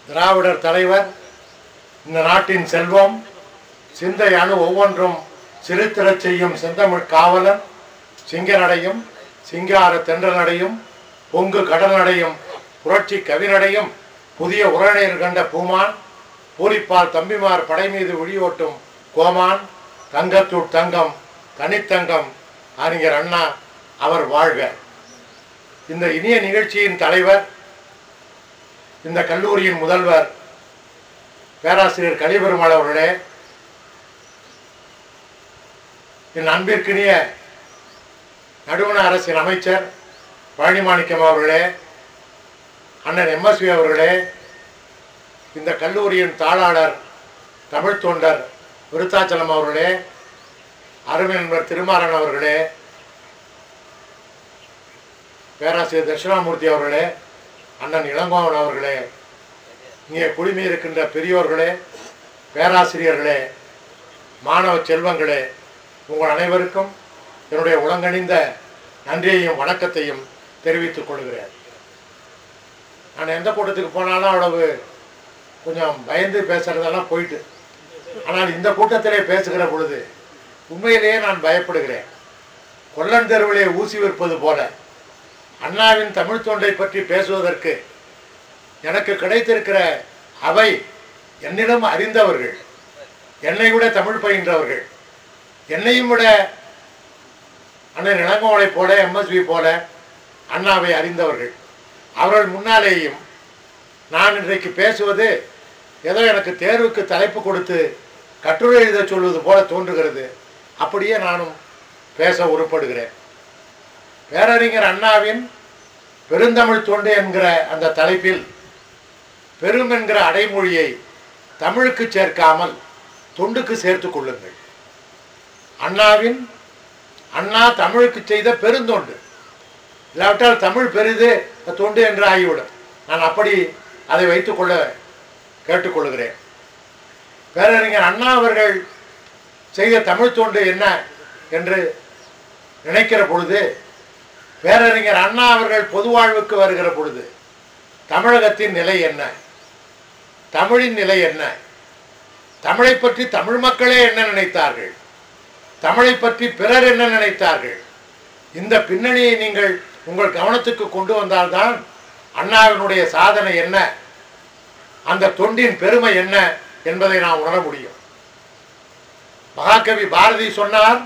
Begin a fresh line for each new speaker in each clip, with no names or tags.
திராவிடர் தலைவர் இந்த நாட்டின் செல்வம் சிந்தை அணு ஒவ்வொன்றும் சிரித்திரச் செய்யும் செந்தமிழ் காவலன் சிங்க நடையும் சிங்கார தென்றல் நடையும் பொங்கு கடல் நடையும் புரட்சி கவிநடையும் புதிய உறவினர் கண்ட பூமான் பூரிப்பால் தம்பிமார் படை மீது விழியோட்டும் கோமான் தங்கத்தூட் தங்கம் தனித்தங்கம் அறிஞர் அண்ணா அவர் வாழ்க இந்த இனிய நிகழ்ச்சியின் தலைவர் இந்த கல்லூரியின் முதல்வர் பேராசிரியர் கலிபெருமாள் அவர்களே என் அன்பிற்கினிய நடுவண அரசின் அமைச்சர் பழனிமாணிக்கம் அவர்களே அண்ணன் எம்எஸ்வி அவர்களே இந்த கல்லூரியின் தாளாளர் தமிழ் தொண்டர் விருத்தாச்சலம் அவர்களே அருமை நண்பர் திருமாறன் அவர்களே பேராசிரியர் தட்சிணாமூர்த்தி அவர்களே அண்ணன் இளங்கோவன் அவர்களே இங்கே குழுமி இருக்கின்ற பெரியோர்களே பேராசிரியர்களே மாணவ செல்வங்களே உங்கள் அனைவருக்கும் என்னுடைய உலங்கணிந்த நன்றியையும் வணக்கத்தையும் தெரிவித்துக் கொள்கிறேன் நான் எந்த கூட்டத்துக்கு போனாலும் அவ்வளவு கொஞ்சம் பயந்து பேசுறதெல்லாம் போயிட்டு ஆனால் இந்த கூட்டத்திலே பேசுகிற பொழுது உண்மையிலேயே நான் பயப்படுகிறேன் கொல்லன் தெருவிலே ஊசி விற்பது போல அண்ணாவின் தமிழ் தொண்டை பற்றி பேசுவதற்கு எனக்கு கிடைத்திருக்கிற அவை என்னிடம் அறிந்தவர்கள் என்னை விட தமிழ் பயின்றவர்கள் என்னையும் விட அண்ணன் இளங்கோவனை போல எம்எஸ்வி போல அண்ணாவை அறிந்தவர்கள் அவர்கள் முன்னாலேயும் நான் இன்றைக்கு பேசுவது ஏதோ எனக்கு தேர்வுக்கு தலைப்பு கொடுத்து கட்டுரை எழுத சொல்வது போல தோன்றுகிறது அப்படியே நானும் பேச உருப்படுகிறேன் பேரறிஞர் அண்ணாவின் பெருந்தமிழ் தொண்டு என்கிற அந்த தலைப்பில் பெரும் என்கிற அடைமொழியை தமிழுக்கு சேர்க்காமல் தொண்டுக்கு சேர்த்துக் கொள்ளுங்கள் அண்ணாவின் அண்ணா தமிழுக்கு செய்த பெருந்தொண்டு இல்லாவிட்டால் தமிழ் பெரிது தொண்டு என்று ஆகிவிடும் நான் அப்படி அதை வைத்துக்கொள்ள கேட்டுக்கொள்கிறேன் பேரறிஞர் அண்ணா அவர்கள் செய்த தமிழ் தொண்டு என்ன என்று நினைக்கிற பொழுது பேரறிஞர் அண்ணா அவர்கள் பொது வாழ்வுக்கு வருகிற பொழுது தமிழகத்தின் நிலை என்ன தமிழின் நிலை என்ன தமிழை பற்றி தமிழ் மக்களே என்ன நினைத்தார்கள் தமிழை பற்றி பிறர் என்ன நினைத்தார்கள் இந்த பின்னணியை நீங்கள் உங்கள் கவனத்துக்கு கொண்டு வந்தால்தான் அண்ணாவினுடைய சாதனை என்ன அந்த தொண்டின் பெருமை என்ன என்பதை நாம் உணர முடியும் மகாகவி பாரதி சொன்னார்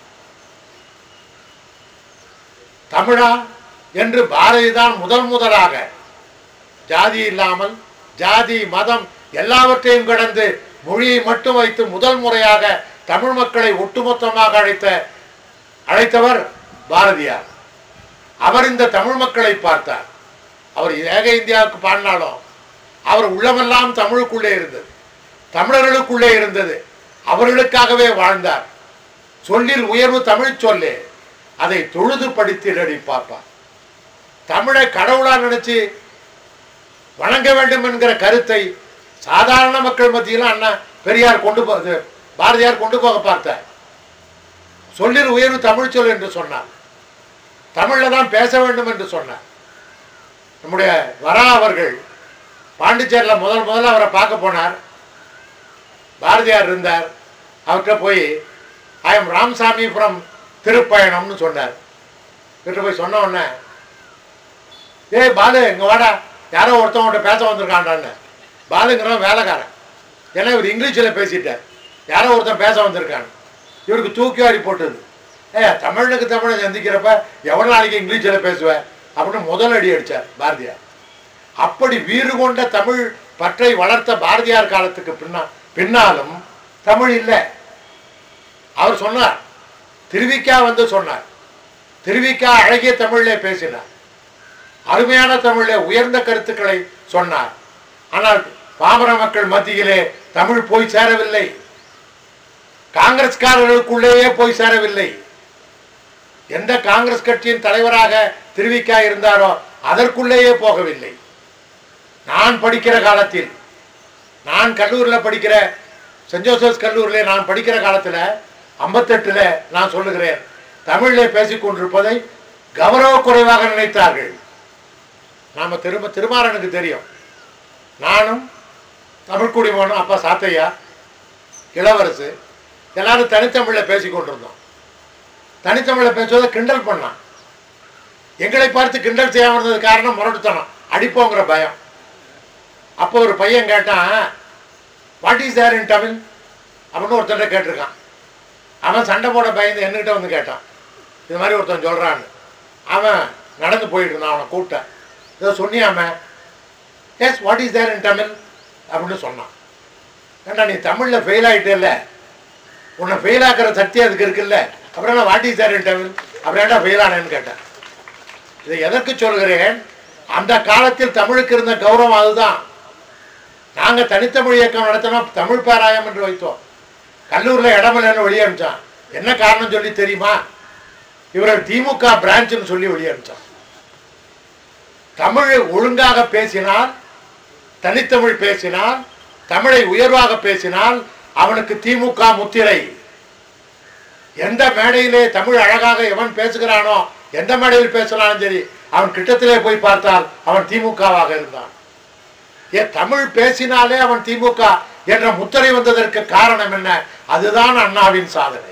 தமிழா என்று பாரதி தான் முதல் முதலாக ஜாதி இல்லாமல் ஜாதி மதம் எல்லாவற்றையும் கடந்து மொழியை மட்டும் வைத்து முதல் முறையாக தமிழ் மக்களை ஒட்டுமொத்தமாக அழைத்த அழைத்தவர் பாரதியார் அவர் இந்த தமிழ் மக்களை பார்த்தார் அவர் ஏக இந்தியாவுக்கு பாடினாலும் அவர் உள்ளமெல்லாம் தமிழுக்குள்ளே இருந்தது தமிழர்களுக்குள்ளே இருந்தது அவர்களுக்காகவே வாழ்ந்தார் சொல்லில் உயர்வு தமிழ் சொல்லே அதை தொழுது படித்திடடி பார்ப்பார் தமிழை கடவுளா நினைச்சு வணங்க வேண்டும் என்கிற கருத்தை சாதாரண மக்கள் மத்தியிலும் அண்ணா பெரியார் கொண்டு போ இது பாரதியார் கொண்டு போக பார்த்தார் சொல்லில் உயர்வு தமிழ் சொல் என்று சொன்னார் தமிழ்ல தான் பேச வேண்டும் என்று சொன்னார் நம்முடைய வரா அவர்கள் பாண்டிச்சேரியில் முதல் முதல்ல அவரை பார்க்க போனார் பாரதியார் இருந்தார் அவர்கிட்ட போய் ஐ எம் ராமசாமி ஃப்ரம் திருப்பயணம்னு சொன்னார் கிட்ட போய் சொன்ன உடனே ஏய் பாலு இங்க வாடா யாரோ ஒருத்தவங்கிட்ட பேச வந்திருக்கான்டான்னு பாலுங்கிறவன் வேலைக்காரன் ஏன்னா இவர் இங்கிலீஷில் பேசிட்டார் யாரோ ஒருத்தன் பேச வந்திருக்கான் இவருக்கு தூக்கி வாரி போட்டது ஏ தமிழுக்கு தமிழை சந்திக்கிறப்ப எவ்வளோ நாளைக்கு இங்கிலீஷில் பேசுவேன் அப்படின்னு முதல் அடி அடித்தார் பாரதியார் அப்படி வீறு கொண்ட தமிழ் பற்றை வளர்த்த பாரதியார் காலத்துக்கு பின்னா பின்னாலும் தமிழ் இல்லை அவர் சொன்னார் திருவிக்கா வந்து சொன்னார் திருவிக்கா அழகிய தமிழிலே பேசினார் அருமையான தமிழிலே உயர்ந்த கருத்துக்களை சொன்னார் ஆனால் பாமர மக்கள் மத்தியிலே தமிழ் போய் சேரவில்லை காங்கிரஸ்காரர்களுக்குள்ளேயே போய் சேரவில்லை எந்த காங்கிரஸ் கட்சியின் தலைவராக திருவிக்கா இருந்தாரோ அதற்குள்ளேயே போகவில்லை நான் படிக்கிற காலத்தில் நான் கல்லூரியில் படிக்கிற சென்ட் ஜோசப்ஸ் கல்லூரியில் நான் படிக்கிற காலத்தில் ஐம்பத்தெட்டில் நான் சொல்லுகிறேன் தமிழிலே பேசிக் கொண்டிருப்பதை கௌரவ குறைவாக நினைத்தார்கள் நாம திரும்ப திருமாறனுக்கு தெரியும் நானும் தமிழ் குடிமகனும் அப்பா சாத்தையா இளவரசு எல்லாரும் தனித்தமிழில் பேசி கொண்டிருந்தோம் தனித்தமிழில் பேசுவதை கிண்டல் பண்ணான் எங்களை பார்த்து கிண்டல் செய்யாமல் இருந்தது காரணம் முரட்டுத்தனம் அடிப்போங்கிற பயம் அப்போ ஒரு பையன் கேட்டான் what is there in Tamil அப்படின்னு ஒருத்தன் கேட்டிருக்கான் அவன் சண்டை போட பயந்து என்கிட்ட வந்து கேட்டான் இது மாதிரி ஒருத்தன் சொல்கிறான்னு அவன் நடந்து போயிட்டு இருந்தான் அவனை கூப்பிட்டேன் ஏதோ சொன்னியாம yes what is there in Tamil அப்படின்னு சொன்னான் ஏண்டா நீ தமிழில் ஃபெயில் ஆகிட்டேல்ல உன்னை ஃபெயில் ஆக்கிற சக்தி அதுக்கு இருக்குல்ல அப்புறம் என்ன what is there in Tamil அப்புறம் ஏன்டா ஃபெயில் ஆனேன்னு கேட்டேன் இதை எதற்கு சொல்கிறேன் அந்த காலத்தில் தமிழுக்கு இருந்த கௌரவம் அதுதான் நாங்கள் தனித்தமிழ் இயக்கம் நடத்தினோம் தமிழ் பாராயம் என்று வைத்தோம் கல்லூரில் இடமில்லைன்னு வெளியே அனுப்பிச்சான் என்ன காரணம் சொல்லி தெரியுமா இவர்கள் திமுக பிரான்ச்னு சொல்லி வெளியே அனுப்பிச்சான் தமிழை ஒழுங்காக பேசினால் தனித்தமிழ் பேசினால் தமிழை உயர்வாக பேசினால் அவனுக்கு திமுக முத்திரை எந்த மேடையிலே தமிழ் அழகாக எவன் பேசுகிறானோ எந்த மேடையில் பேசினாலும் சரி அவன் கிட்டத்திலே போய் பார்த்தால் அவன் திமுகவாக இருந்தான் ஏன் தமிழ் பேசினாலே அவன் திமுக என்ற முத்திரை வந்ததற்கு காரணம் என்ன அதுதான் அண்ணாவின் சாதனை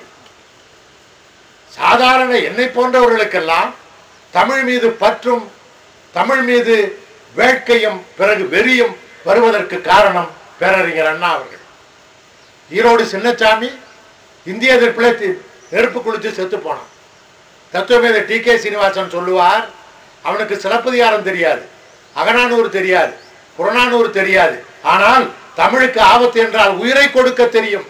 சாதாரண என்னை போன்றவர்களுக்கெல்லாம் தமிழ் மீது பற்றும் தமிழ் மீது வேட்கையும் பிறகு வெறியும் வருவதற்கு காரணம் பேரறிஞர் அண்ணா அவர்கள் ஈரோடு சின்னசாமி இந்திய எதிர்ப்பில் தி- நெருப்பு குளித்து செத்து போனான் தத்துவமேத டி கே சீனிவாசன் சொல்லுவார் அவனுக்கு சிலப்பதிகாரம் தெரியாது அகநானூறு தெரியாது புறநானூறு தெரியாது ஆனால் தமிழுக்கு ஆபத்து என்றால் உயிரை கொடுக்க தெரியும்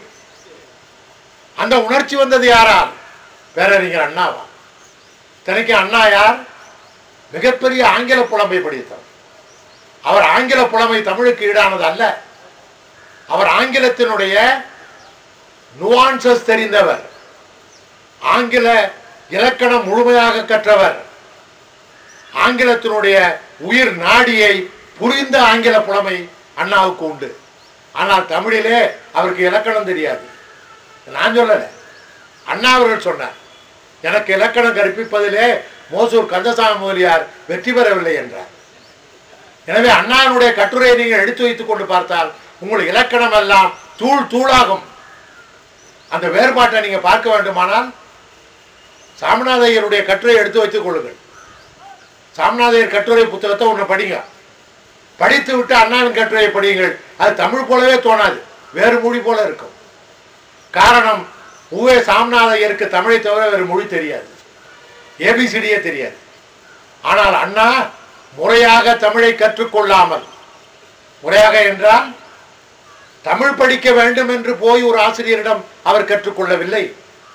அந்த உணர்ச்சி வந்தது யாரால் பேரறிஞர் அண்ணாவா தனக்கு அண்ணா யார் மிகப்பெரிய ஆங்கில புலமை படித்தவர் அவர் ஆங்கில புலமை தமிழுக்கு ஈடானது அல்ல அவர் ஆங்கிலத்தினுடைய நுவான்சஸ் தெரிந்தவர் ஆங்கில இலக்கணம் முழுமையாக கற்றவர் ஆங்கிலத்தினுடைய உயிர் நாடியை புரிந்த ஆங்கில புலமை அண்ணாவுக்கு உண்டு ஆனால் தமிழிலே அவருக்கு இலக்கணம் தெரியாது நான் சொல்லலை அண்ணா அவர்கள் சொன்னார் எனக்கு இலக்கணம் கற்பிப்பதிலே மோசூர் கந்தசாமி முதலியார் வெற்றி பெறவில்லை என்றார் எனவே அண்ணாவினுடைய கட்டுரையை நீங்கள் எடுத்து வைத்துக் கொண்டு பார்த்தால் உங்கள் இலக்கணம் எல்லாம் தூள் தூளாகும் அந்த வேறுபாட்டை நீங்க பார்க்க வேண்டுமானால் சாமிநாதையருடைய கட்டுரையை எடுத்து வைத்துக் கொள்ளுங்கள் சாமிநாதையர் கட்டுரை புத்தகத்தை ஒன்று படிங்க படித்து விட்டு அண்ணாவின் கட்டுரையை படியுங்கள் அது தமிழ் போலவே தோணாது வேறு மொழி போல இருக்கும் காரணம் உவே சாமிநாதையருக்கு தமிழை தவிர வேறு மொழி தெரியாது ஏபிசிடியே தெரியாது ஆனால் அண்ணா முறையாக தமிழை கற்றுக்கொள்ளாமல் முறையாக என்றால் தமிழ் படிக்க வேண்டும் என்று போய் ஒரு ஆசிரியரிடம் அவர் கற்றுக்கொள்ளவில்லை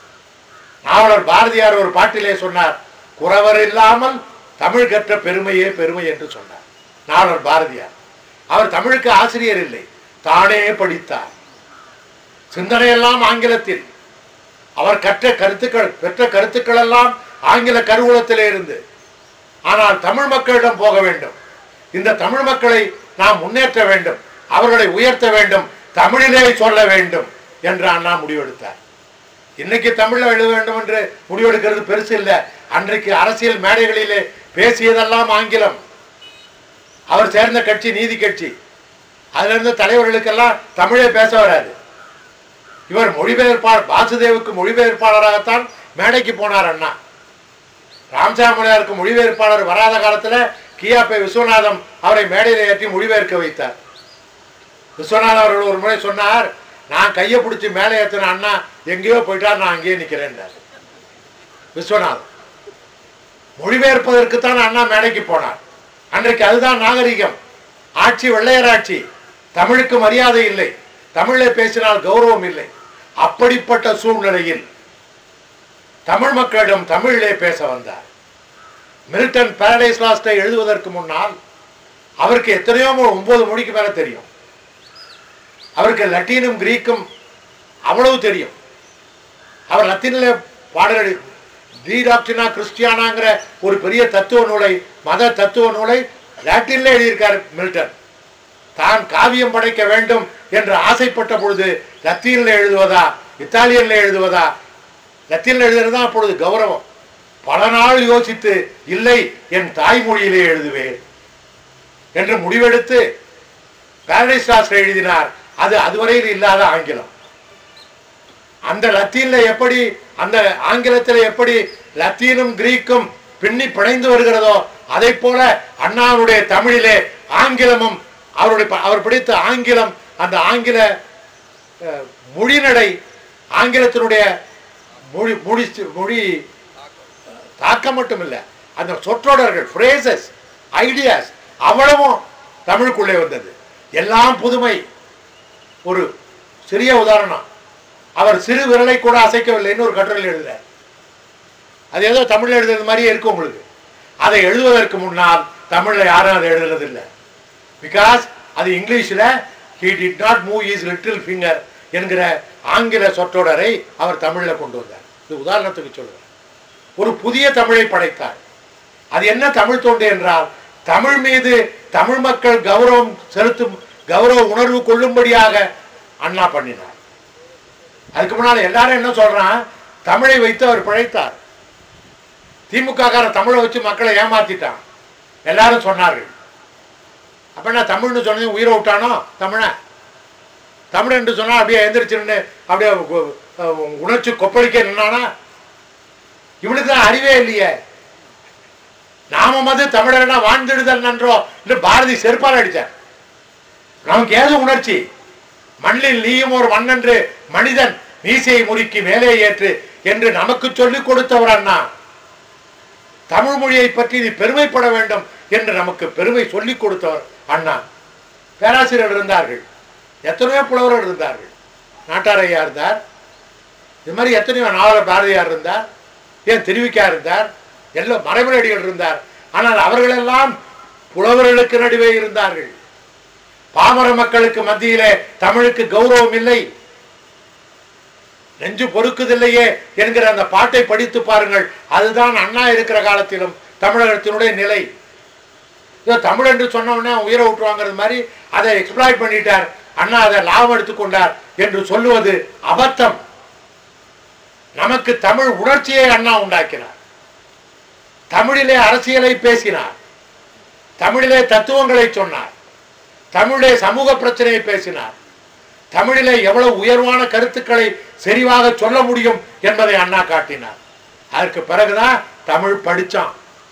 நாவலர் பாரதியார் ஒரு பாட்டிலே சொன்னார் குறவர் இல்லாமல் தமிழ் கற்ற பெருமையே பெருமை என்று சொன்னார் நாவலர் பாரதியார் அவர் தமிழுக்கு ஆசிரியர் இல்லை தானே படித்தார் சிந்தனையெல்லாம் ஆங்கிலத்தில் அவர் கற்ற கருத்துக்கள் பெற்ற கருத்துக்கள் எல்லாம் ஆங்கில கருவூலத்திலே இருந்து ஆனால் தமிழ் மக்களிடம் போக வேண்டும் இந்த தமிழ் மக்களை நாம் முன்னேற்ற வேண்டும் அவர்களை உயர்த்த வேண்டும் தமிழிலே சொல்ல வேண்டும் என்று அண்ணா முடிவெடுத்தார் இன்னைக்கு தமிழ்ல எழுத வேண்டும் என்று முடிவெடுக்கிறது பெருசு இல்லை அன்றைக்கு அரசியல் மேடைகளிலே பேசியதெல்லாம் ஆங்கிலம் அவர் சேர்ந்த கட்சி நீதி கட்சி அதுல இருந்த தலைவர்களுக்கெல்லாம் தமிழே பேச வராது இவர் மொழிபெயர்ப்பாளர் வாசுதேவுக்கு மொழிபெயர்ப்பாளராகத்தான் மேடைக்கு போனார் அண்ணா ராமசாமியாருக்கு மொழிபெயர்ப்பாளர் வராத காலத்துல கியாபே விஸ்வநாதம் அவரை மேடையில் ஏற்றி மொழிபெயர்க்க வைத்தார் விஸ்வநாதம் அவர்கள் ஒரு முறை சொன்னார் நான் கையை பிடிச்சி மேலே ஏற்றின அண்ணா எங்கேயோ போயிட்டார் நான் அங்கேயே நிற்கிறேன் விஸ்வநாதம் மொழிபெயர்ப்பதற்கு தான் அண்ணா மேடைக்கு போனார் அன்றைக்கு அதுதான் நாகரிகம் ஆட்சி வெள்ளையர் ஆட்சி தமிழுக்கு மரியாதை இல்லை தமிழை பேசினால் கௌரவம் இல்லை அப்படிப்பட்ட சூழ்நிலையில் தமிழ் மக்களிடம் தமிழிலே பேச வந்தார் மில்டன் பாரடைஸ் லாஸ்டை எழுதுவதற்கு முன்னால் அவருக்கு எத்தனையோ மொ- ஒன்பது மொழிக்கு மேல தெரியும் அவருக்கு லத்தீனும் கிரீக்கும் அவ்வளவு தெரியும் அவர் லத்தீனில் பாடல் தி டாக்டினா கிறிஸ்டியானாங்கிற ஒரு பெரிய தத்துவ நூலை மத தத்துவ நூலை லாட்டின்ல எழுதியிருக்கார் மில்டன் தான் காவியம் படைக்க வேண்டும் என்று ஆசைப்பட்ட பொழுது லத்தீனில் எழுதுவதா இத்தாலியன்ல எழுதுவதா லத்தீனில் எழுதுறது தான் அப்பொழுது கௌரவம் பல நாள் யோசித்து இல்லை என் தாய்மொழியிலே எழுதுவேன் என்று முடிவெடுத்து பாரடைஸ் லாஸ்ட் எழுதினார் அது அதுவரையில் இல்லாத ஆங்கிலம் அந்த லத்தீன்ல எப்படி அந்த ஆங்கிலத்தில் எப்படி லத்தீனும் கிரீக்கும் பின்னி பிணைந்து வருகிறதோ அதை போல அண்ணாவுடைய தமிழிலே ஆங்கிலமும் அவருடைய ப- அவர் படித்த ஆங்கிலம் அந்த ஆங்கில அஹ், மொழிநடை ஆங்கிலத்தினுடைய மொழி மொழி மொழி தாக்கம் மட்டும் இல்லை அந்த சொற்றொடர்கள் phrases ஐடியாஸ் அவ்வளவும் தமிழுக்குள்ளே வந்தது எல்லாம் புதுமை ஒரு சிறிய உதாரணம் அவர் சிறு விரலை கூட அசைக்கவில்லைன்னு ஒரு கட்டுரையில் எழுதுறார் அது ஏதோ தமிழ்ல எழுதுறது மாதிரியே இருக்கு உங்களுக்கு அதை எழுதுவதற்கு முன்னால் தமிழ்ல யாரும் அதை எழுதுறதில்லை பிகாஸ் அது இங்கிலீஷ்ல he did not move his little finger என்கிற ஆங்கில சொற்றொடரை அவர் தமிழ்ல கொண்டு வந்தார் இது உதாரணத்துக்கு சொல்லுவேன் ஒரு புதிய தமிழை படைத்தார் அது என்ன தமிழ் தொண்டு என்றால் தமிழ் மீது தமிழ் மக்கள் கௌரவம் செலுத்தும் கௌரவ உணர்வு கொள்ளும்படியாக அண்ணா பண்ணினார் அதுக்கு முன்னால் எல்லாரும் என்ன சொல்றான் தமிழை வைத்து அவர் பிழைத்தார் திமுக காரன் தமிழை வச்சு மக்களை ஏமாத்திட்டான் எல்லாரும் சொன்னார்கள் அப்ப என்ன தமிழ்னு சொன்னது உயிரை விட்டானோ தமிழன் தமிழ் என்று சொன்னா அப்படியே எந்திரிச்சுன்னு அப்படியே உ- உ- உணர்ச்சி கொப்பளிக்க நின்னானா இவனுக்கு தான் அறிவே இல்லையே நாம மது தமிழர்னா வாழ்ந்திடுதல் நன்றோ என்று பாரதி செருப்பால் அடிச்சார் நமக்கு ஏது உணர்ச்சி மண்ணில் நீயும் ஒரு மண்ணென்று மனிதன் மீசையை முறுக்கி மேலே ஏற்று என்று நமக்கு சொல்லிக் கொடுத்தவர் அண்ணா தமிழ் மொழியை பற்றி நீ பெருமைப்பட வேண்டும் என்று நமக்கு பெருமை சொல்லிக் கொடுத்தவர் அண்ணா பேராசிரியர் இருந்தார்கள் எத்தனையோ புலவர்கள் இருந்தார்கள் நாட்டாரையா இருந்தார் இது மாதிரி எத்தனையோ நாவல பாரதியார் இருந்தார் ஏன் திருவிக்கா இருந்தார் எல்லாம் மறைமலடிகள் இருந்தார் ஆனால் அவர்களெல்லாம் புலவர்களுக்கு நடுவே இருந்தார்கள் பாமர மக்களுக்கு மத்தியிலே தமிழுக்கு கௌரவம் இல்லை நெஞ்சு பொறுக்குதில்லையே என்கிற அந்த பாட்டை படித்து பாருங்கள் அதுதான் அண்ணா இருக்கிற காலத்திலும் தமிழகத்தினுடைய நிலை இதோ தமிழ் என்று சொன்ன உடனே அவன் உயிரை விட்டுருவாங்கிறது மாதிரி அதை எக்ஸ்ப்ளாய்ட் பண்ணிட்டார் அண்ணா அதை லாபம் எடுத்துக்கொண்டார் என்று சொல்லுவது அபத்தம் நமக்கு தமிழ் உணர்ச்சியை அண்ணா உண்டாக்கினார் தமிழிலே அரசியலை பேசினார் தமிழிலே தத்துவங்களை சொன்னார் தமிழிலே சமூக பிரச்சனையை பேசினார் தமிழிலே எவ்வளவு உயர்வான கருத்துக்களை செறிவாக சொல்ல முடியும் என்பதை அண்ணா காட்டினார் அதற்கு பிறகுதான் தமிழ் படிச்சான்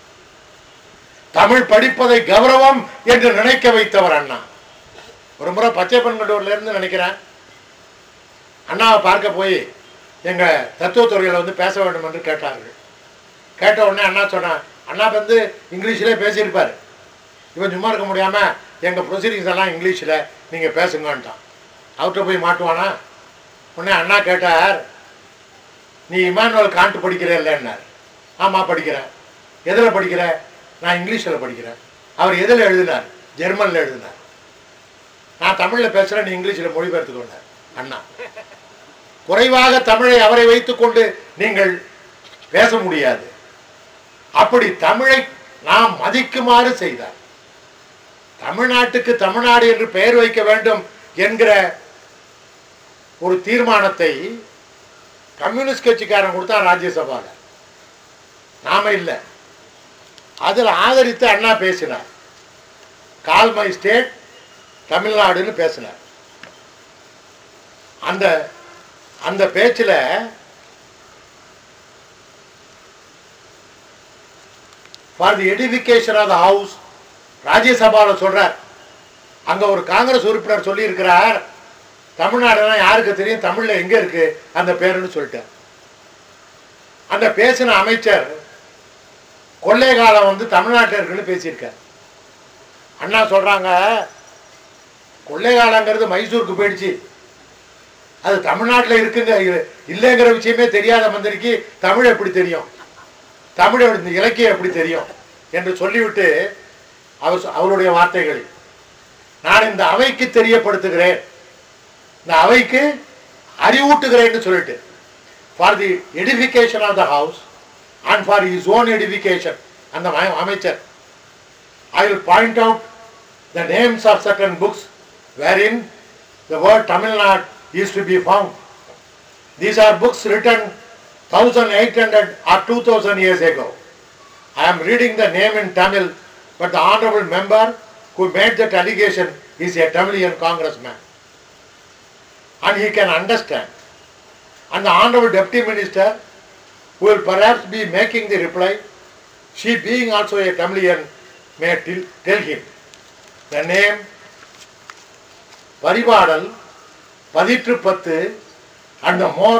தமிழ் படிப்பதை கௌரவம் என்று நினைக்க வைத்தவர் அண்ணா ஒரு முறை பச்சைப்பன்கண்டூர்ல இருந்து நினைக்கிறேன் அண்ணாவை பார்க்க போய் எங்க தத்துவத்துறையில வந்து பேச வேண்டும் என்று கேட்டார்கள் கேட்ட உடனே அண்ணா சொன்னான் அண்ணா வந்து இங்கிலீஷ்லேயே பேசியிருப்பார் இவன் சும்மா இருக்க முடியாம எங்க ப்ரொசீடிங்ஸ் எல்லாம் இங்கிலீஷ்ல நீங்க பேசுங்கன்ட்டான் அவர்கிட்ட போய் மாட்டுவானா உடனே அண்ணா கேட்டார் நீ இமானுவல் காண்ட் படிக்கிற இல்லைன்னார் ஆமா படிக்கிறேன் எதில் படிக்கிற நான் இங்கிலீஷில் படிக்கிறேன் அவர் எதில் எழுதினார் ஜெர்மனில் எழுதினார் நான் தமிழில் பேசுகிறேன் நீ இங்கிலீஷில் மொழிபெயர்த்துக்கொண்டார் அண்ணா குறைவாக தமிழை அவரை வைத்துக்கொண்டு நீங்கள் பேச முடியாது அப்படி தமிழை நாம் மதிக்குமாறு செய்தார் தமிழ்நாட்டுக்கு தமிழ்நாடு என்று பெயர் வைக்க வேண்டும் என்கிற ஒரு தீர்மானத்தை கம்யூனிஸ்ட் கட்சிக்காரன் கொடுத்தா ராஜ்யசபால நாம இல்லை அதில் ஆதரித்து அண்ணா பேசினார் கால் மை ஸ்டேட் தமிழ்நாடுன்னு பேசினார் அந்த அந்த பேச்சில் for the edification of the house ராஜ்யசபாவில் சொல்றார் அங்க ஒரு காங்கிரஸ் உறுப்பினர் சொல்லியிருக்கிறார் தமிழ்நாடுனா யாருக்கு தெரியும் தமிழ்ல எங்க இருக்கு அந்த பேருன்னு சொல்லிட்டார் அந்த பேசின அமைச்சர் கொள்ளை காலம் வந்து தமிழ்நாட்டில் இருக்குன்னு பேசியிருக்கார் அண்ணா சொல்றாங்க கொள்ளை காலங்கிறது மைசூருக்கு போயிடுச்சு அது தமிழ்நாட்டில் இருக்குங்க இ- இல்லைங்கிற விஷயமே தெரியாத மந்திரிக்கு தமிழ் எப்படி தெரியும் தமிழோட இந்த இலக்கியம் எப்படி தெரியும் என்று சொல்லிவிட்டு அவர் சொ- அவருடைய வார்த்தைகளில் நான் இந்த அவைக்கு தெரியப்படுத்துகிறேன் இந்த அவைக்கு அறிவூட்டுகிறேன்னு சொல்லிட்டு for the edification of the house and for his own edification அந்த ம- அமைச்சர் I will point out the names of certain books wherein the word Tamil Nadu is to be found. These are books written 1800 or 2000 years ago. I am reading the name in Tamil, but the honorable member who made that allegation is a Tamilian congressman. And he can understand. And the Honorable Deputy Minister will perhaps be making the reply, she being also a Tamilian, may tell, tell him. The name Paripadal Pathitruppathu and the more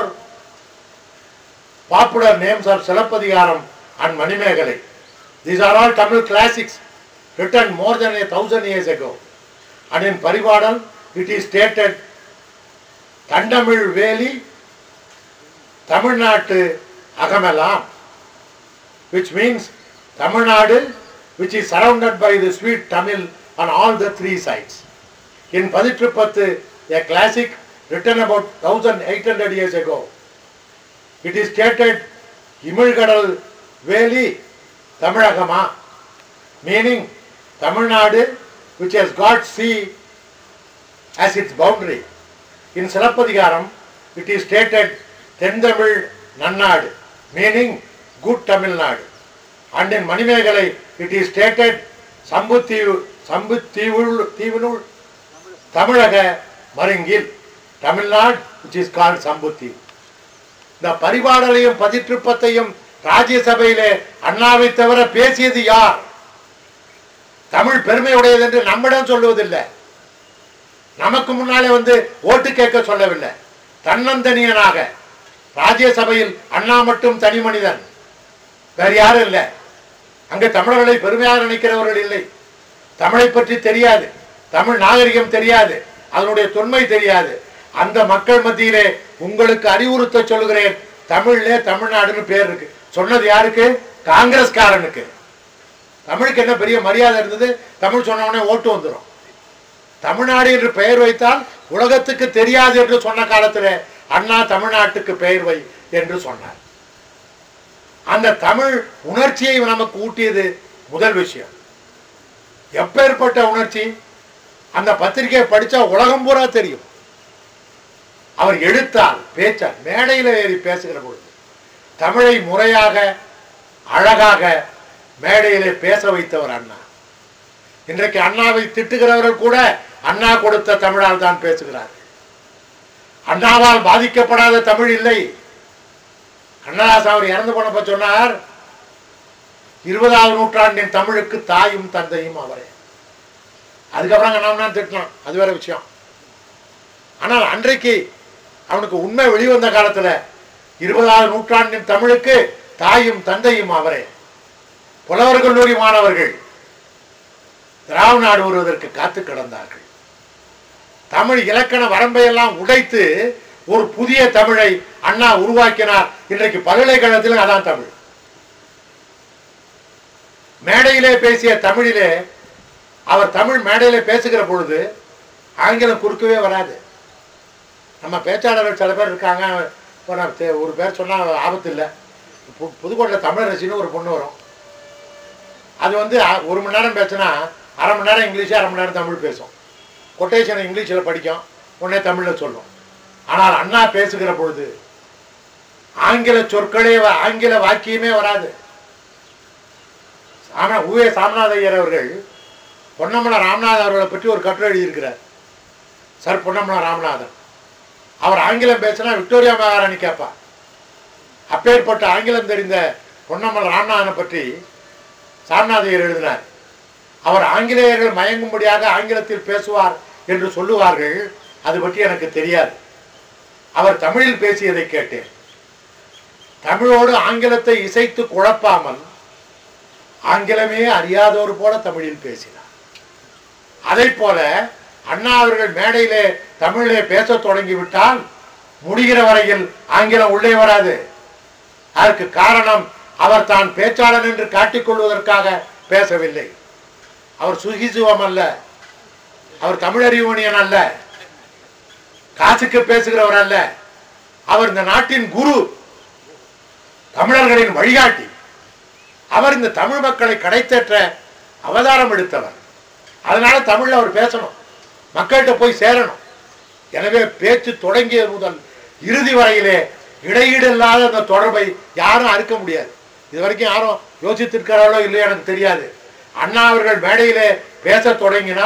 popular names are Silappatikaram and Manimekalai these are all Tamil classics written more than a thousand years ago and in Paripadal it is stated தண்டமிழ் வேலி தமிழ்நாட்டு அகமெல்லாம் which means Tamil Nadu which is surrounded by the sweet Tamil on all the three sides. In பதிற்று பத்து a classic written about 1800 years ago, it is stated இமிழ்கடல் வேலி தமிழகமா meaning Tamil Nadu which has got sea as its boundary. In Silappatikaram it is stated தென்தமிழ் நன்னாடு meaning good Tamil Nadu and in Manimekalai it is stated சம்புத்தீவு சம்புத்தீவுள் தீவினுள் தமிழக மருங்கில் Tamil Nadu which is called சம்புத்தீவு இந்த பரிபாடலையும் பதிற்றுப்பத்தையும் ராஜ்யசபையிலே அண்ணாவை தவிர பேசியது யார் தமிழ் பெருமையுடையது என்று நம்மிடம் சொல்லுவதில்லை நமக்கு முன்னாலே வந்து ஓட்டு கேட்க சொல்லவில்லை தன்னந்தனியனாக ராஜ்யசபையில் அண்ணா மட்டும் தனி மனிதன் வேறு யாரும் இல்லை அங்கே தமிழர்களை பெருமையாக நினைக்கிறவர்கள் இல்லை தமிழை பற்றி தெரியாது தமிழ் நாகரிகம் தெரியாது அதனுடைய தொன்மை தெரியாது அந்த மக்கள் மத்தியிலே உங்களுக்கு அறிவுறுத்த சொல்லுகிறேன் தமிழ்ல தமிழ்நாடுன்னு பேர் இருக்கு சொன்னது யாருக்கு காங்கிரஸ்காரனுக்கு தமிழுக்கு என்ன பெரிய மரியாதை இருந்தது தமிழ் சொன்ன உடனே ஓட்டு வந்துடும் தமிழ்நாடு என்று பெயர் வைத்தால் உலகத்துக்கு தெரியாது என்று சொன்ன காலத்தில் அண்ணா தமிழ்நாட்டுக்கு பெயர் வை என்று சொன்னார் அந்த தமிழ் உணர்ச்சியை நமக்கு ஊட்டியது முதல் விஷயம் எப்பேற்பட்ட உணர்ச்சி அந்த பத்திரிகையை படிச்சா உலகம் பூரா தெரியும் அவர் எழுத்தால் பேச்சால் மேடையில் ஏறி பேசுகிற பொழுது தமிழை முறையாக அழகாக மேடையிலே பேச வைத்தவர் அண்ணா இன்றைக்கு அண்ணாவை திட்டுகிறவர்கள் கூட அண்ணா கொடுத்த தமிழால் தான் பேசுகிறார்கள் அண்ணாவால் பாதிக்கப்படாத தமிழ் இல்லை கண்ணதாசன் அவர் இறந்து போனப்ப சொன்னார் இருபதாவது நூற்றாண்டின் தமிழுக்கு தாயும் தந்தையும் அவரே அதுக்கப்புறம் கண்ணாமனா திட்டலாம் அது வேற விஷயம் ஆனால் அன்றைக்கு அவனுக்கு உண்மை வெளிவந்த காலத்துல இருபதாவது நூற்றாண்டின் தமிழுக்கு தாயும் தந்தையும் அவரே புலவர் கல்லூரி மாணவர்கள் திராவிட நாடு வருவதற்கு காத்து கிடந்தார்கள் தமிழ் இலக்கண வரம்பையெல்லாம் உடைத்து ஒரு புதிய தமிழை அண்ணா உருவாக்கினார் இன்றைக்கு பல்கலைக்கழகத்திலும் அதான் தமிழ் மேடையிலே பேசிய தமிழிலே அவர் தமிழ் மேடையிலே பேசுகிற பொழுது ஆங்கிலம் குறுக்கவே வராது நம்ம பேச்சாளர்கள் சில பேர் இருக்காங்க இப்போ நான் தெ- ஒரு பேர் சொன்னால் ஆபத்து இல்லை பு- புதுக்கோட்டையில் தமிழரசின்னு ஒரு பொண்ணு வரும் அது வந்து அ- ஒரு மணி நேரம் பேசுனா அரை மணி நேரம் இங்கிலீஷு அரை மணி நேரம் தமிழ் பேசும் கொட்டேஷன் இங்கிலீஷில் படிக்கும் உடனே தமிழில் சொல்லும் ஆனால் அண்ணா பேசுகிற பொழுது ஆங்கில சொற்களே வ- ஆங்கில வாக்கியமே வராது ஆனா உவே சாமிநாத ஐயர் அவர்கள் பொன்னமல ராமநாதன் அவர்களை பற்றி ஒரு கட்டுரை எழுதியிருக்கிறார் சார் பொன்னமல ராமநாதன் அவர் ஆங்கிலம் பேசினா விக்டோரியா மகாராணி கேட்பா அப்பேற்பட்ட ஆங்கிலம் தெரிந்த பொன்னமல ராமநாதனை பற்றி சாமிநாத ஐயர் எழுதினார் அவர் ஆங்கிலேயர்கள் மயங்கும்படியாக ஆங்கிலத்தில் பேசுவார் என்று சொல்லுவார்கள் அது பற்றி எனக்கு தெரியாது அவர் தமிழில் பேசியதை கேட்டேன் தமிழோடு ஆங்கிலத்தை இசைத்து குழப்பாமல் ஆங்கிலமே அறியாதவர் போல தமிழில் பேசினார் அதை போல அண்ணா அவர்கள் மேடையிலே தமிழிலே பேசத் தொடங்கிவிட்டால் முடிகிற வரையில் ஆங்கிலம் உள்ளே வராது அதற்கு காரணம் அவர் தான் பேச்சாளர் என்று காட்டிக்கொள்வதற்காக பேசவில்லை அவர் சுகிசுவம் அல்ல அவர் தமிழறிவுணியன் அல்ல காசுக்கு பேசுகிறவர் அல்ல அவர் இந்த நாட்டின் குரு தமிழர்களின் வழிகாட்டி அவர் இந்த தமிழ் மக்களை கடைத்தேற்ற அவதாரம் எடுத்தவர் அதனால தமிழ்ல அவர் பேசணும் மக்கள்கிட்ட போய் சேரணும் எனவே பேச்சு தொடங்கிய முதல் இறுதி வரையிலே இடையீடு இல்லாத அந்த தொடர்பை யாரும் அறுக்க முடியாது இது வரைக்கும் யாரும் யோசித்திருக்கிறார்களோ இல்லையோ எனக்கு தெரியாது அண்ணா அவர்கள் மேடையிலே பேசத் தொடங்கினால்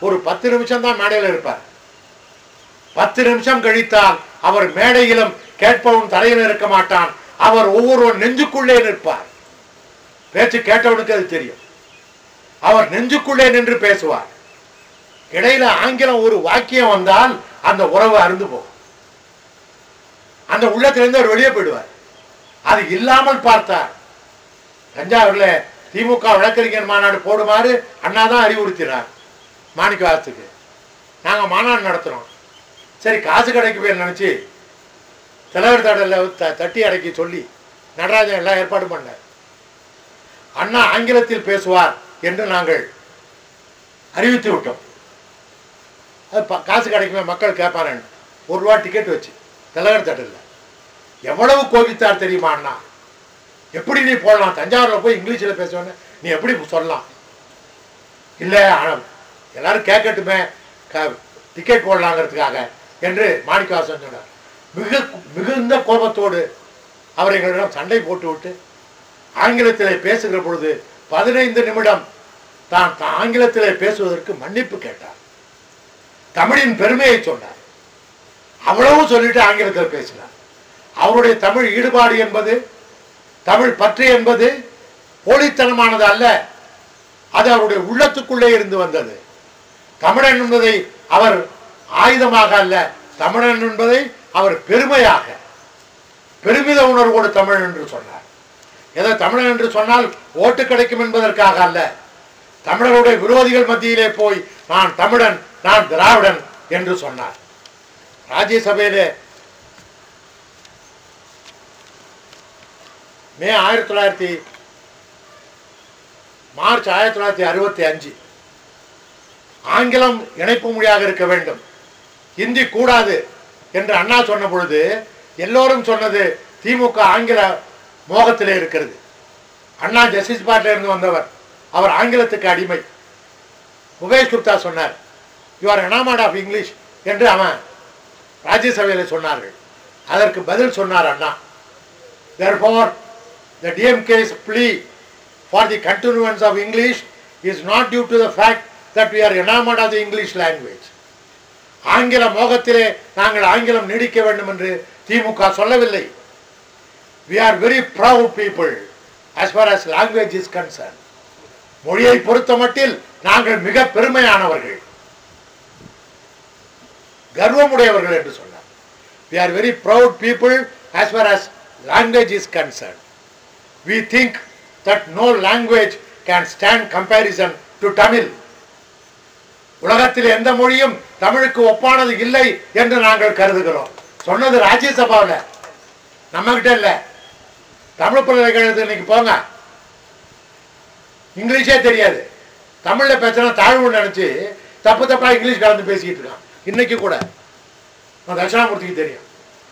ஒரு பத்து நிமிஷம் தான் மேடையில் இருப்பார் பத்து நிமிஷம் கழித்தால் அவர் மேடையிலும் கேட்பவன் தரையில் இருக்க மாட்டான் அவர் ஒவ்வொருவன் நெஞ்சுக்குள்ளே நிற்பார் பேச்சு கேட்டவனுக்கு அது தெரியும் அவர் நெஞ்சுக்குள்ளே நின்று பேசுவார் இடையில ஆங்கிலம் ஒரு வாக்கியம் வந்தால் அந்த உறவு அருந்து போகும் அந்த உள்ளத்திலிருந்து அவர் வெளியே போயிடுவார் அது இல்லாமல் பார்த்தார் தஞ்சாவூர்ல திமுக வழக்கறிஞர் மாநாடு போடுமாறு அண்ணா தான் அறிவுறுத்தினார் மாணிக்கவாசத்துக்கு நாங்க மாநாடு நடத்துறோம் சரி காசு கிடைக்கு போய் நினைச்சு தலைவர் தடல த- தட்டி அடக்கி சொல்லி நடராஜன் எல்லாம் ஏற்பாடு பண்ணார் அண்ணா ஆங்கிலத்தில் பேசுவார் என்று நாங்கள் அறிவித்து விட்டோம் அது ப- காசு கிடைக்குமே மக்கள் கேட்பாரன்னு ஒரு ரூபா டிக்கெட் வச்சு தலைவர் தட்டில் எவ்வளவு கோபித்தார் தெரியுமா அண்ணா எப்படி நீ போடலாம் தஞ்சாவூரில் போய் இங்கிலீஷில் பேசுவேன்னு நீ எப்படி சொல்லலாம் இல்லை ஆனா- எல்லாரும் கேட்கட்டுமே க டிக்கெட் போடலாங்கிறதுக்காக என்று மாணிக்கவாசன் சொன்னார் மிக மிகுந்த கோபத்தோடு அவர் எங்களிடம் சண்டை போட்டு விட்டு ஆங்கிலத்திலே பேசுகிற பொழுது பதினைந்து நிமிடம் தான் தான் ஆங்கிலத்திலே பேசுவதற்கு மன்னிப்பு கேட்டார் தமிழின் பெருமையை சொன்னார் அவ்வளவு சொல்லிட்டு ஆங்கிலத்தில் பேசினார் அவருடைய தமிழ் ஈடுபாடு என்பது தமிழ் பற்று என்பது போலித்தனமானது அல்ல அது அவருடைய உள்ளத்துக்குள்ளே இருந்து வந்தது தமிழன் என்பதை அவர் ஆயுதமாக அல்ல தமிழன் என்பதை அவர் பெருமையாக பெருமித உணர்வோடு தமிழ் என்று சொன்னார் ஏதோ தமிழன் என்று சொன்னால் ஓட்டு கிடைக்கும் என்பதற்காக அல்ல தமிழருடைய விரோதிகள் மத்தியிலே போய் நான் தமிழன் நான் திராவிடன் என்று சொன்னார் ராஜ்யசபையிலே மே ஆயிரத்தி தொள்ளாயிரத்தி மார்ச் ஆயிரத்தி தொள்ளாயிரத்தி அறுபத்தி அஞ்சு ஆங்கிலம் இணைப்பு மொழியாக இருக்க வேண்டும் ஹிந்தி கூடாது என்று அண்ணா சொன்ன பொழுது எல்லோரும் சொன்னது திமுக ஆங்கில மோகத்திலே இருக்கிறது அண்ணா ஜஸ்டிஸ் பார்ட்டில இருந்து வந்தவர் அவர் ஆங்கிலத்துக்கு அடிமை முகேஷ் குப்தா சொன்னார் you are enamoured of English என்று அவன் ராஜ்யசபையில் சொன்னார்கள் அதற்கு பதில் சொன்னார் அண்ணா therefore the DMK's plea for the continuance of English is not due to the fact that we are enamored of the English language. ஆங்கில மோகத்திலே நாங்கள் ஆங்கிலம் நீடிக்க வேண்டும் என்று திமுக சொல்லவில்லை we are very proud people as far as language is concerned மொழியை பொறுத்த மட்டில் நாங்கள் மிக பெருமையானவர்கள் கர்வமுடையவர்கள் என்று சொன்னார் we are very proud people as far as language is concerned we think that no language can stand comparison to tamil உலகத்தில் எந்த மொழியும் தமிழுக்கு ஒப்பானது இல்லை என்று நாங்கள் கருதுகிறோம் சொன்னது ராஜ்யசபாவில் நம்ம கிட்ட இல்ல தமிழ் பல்கலைக்கழகத்துக்கு இன்னைக்கு போங்க இங்கிலீஷே தெரியாது தமிழ்ல பேசினா தாழ்வு நினைச்சு தப்பு தப்பா இங்கிலீஷ் கலந்து பேசிக்கிட்டு இருக்கான் இன்னைக்கு கூட நம்ம தட்சிணாமூர்த்திக்கு தெரியும்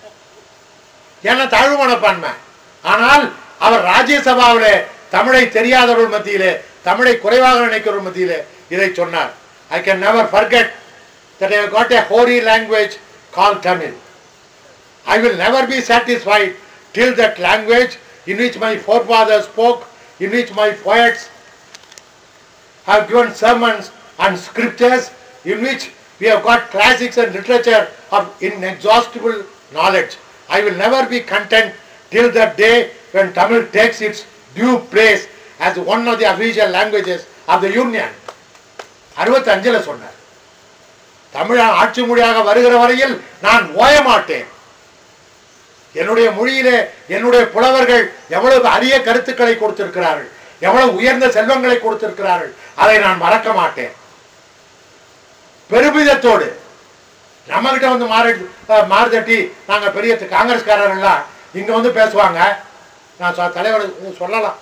ஏன்னா தாழ்வு மனப்பான்மை ஆனால் அவர் ராஜ்யசபாவிலே தமிழை தெரியாதவர்கள் மத்தியிலே தமிழை குறைவாக நினைக்கிறவர்கள் மத்தியிலே இதை சொன்னார் I can never forget that I have got a hoary language called Tamil. I will never be satisfied till that language in which my forefathers spoke, in which my poets have given sermons and scriptures, in which we have got classics and literature of inexhaustible knowledge. I will never be content till that day when Tamil takes its due place as one of the official languages of the Union. அறுபத்தஞ்சில் சொன்னார் தமிழ் ஆட்சி மொழியாக வருகிற வரையில் நான் ஓய மாட்டேன் என்னுடைய மொழியிலே என்னுடைய புலவர்கள் எவ்வளவு அரிய கருத்துக்களை கொடுத்திருக்கிறார்கள் எவ்வளவு உயர்ந்த செல்வங்களை கொடுத்திருக்கிறார்கள் அதை நான் மறக்க மாட்டேன் பெருமிதத்தோடு நம்ம கிட்ட வந்து மாறு மாறுதட்டி நாங்க பெரிய காங்கிரஸ்காரர்கள்லாம் இங்க வந்து பேசுவாங்க நான் சொ- தலைவர் சொல்லலாம்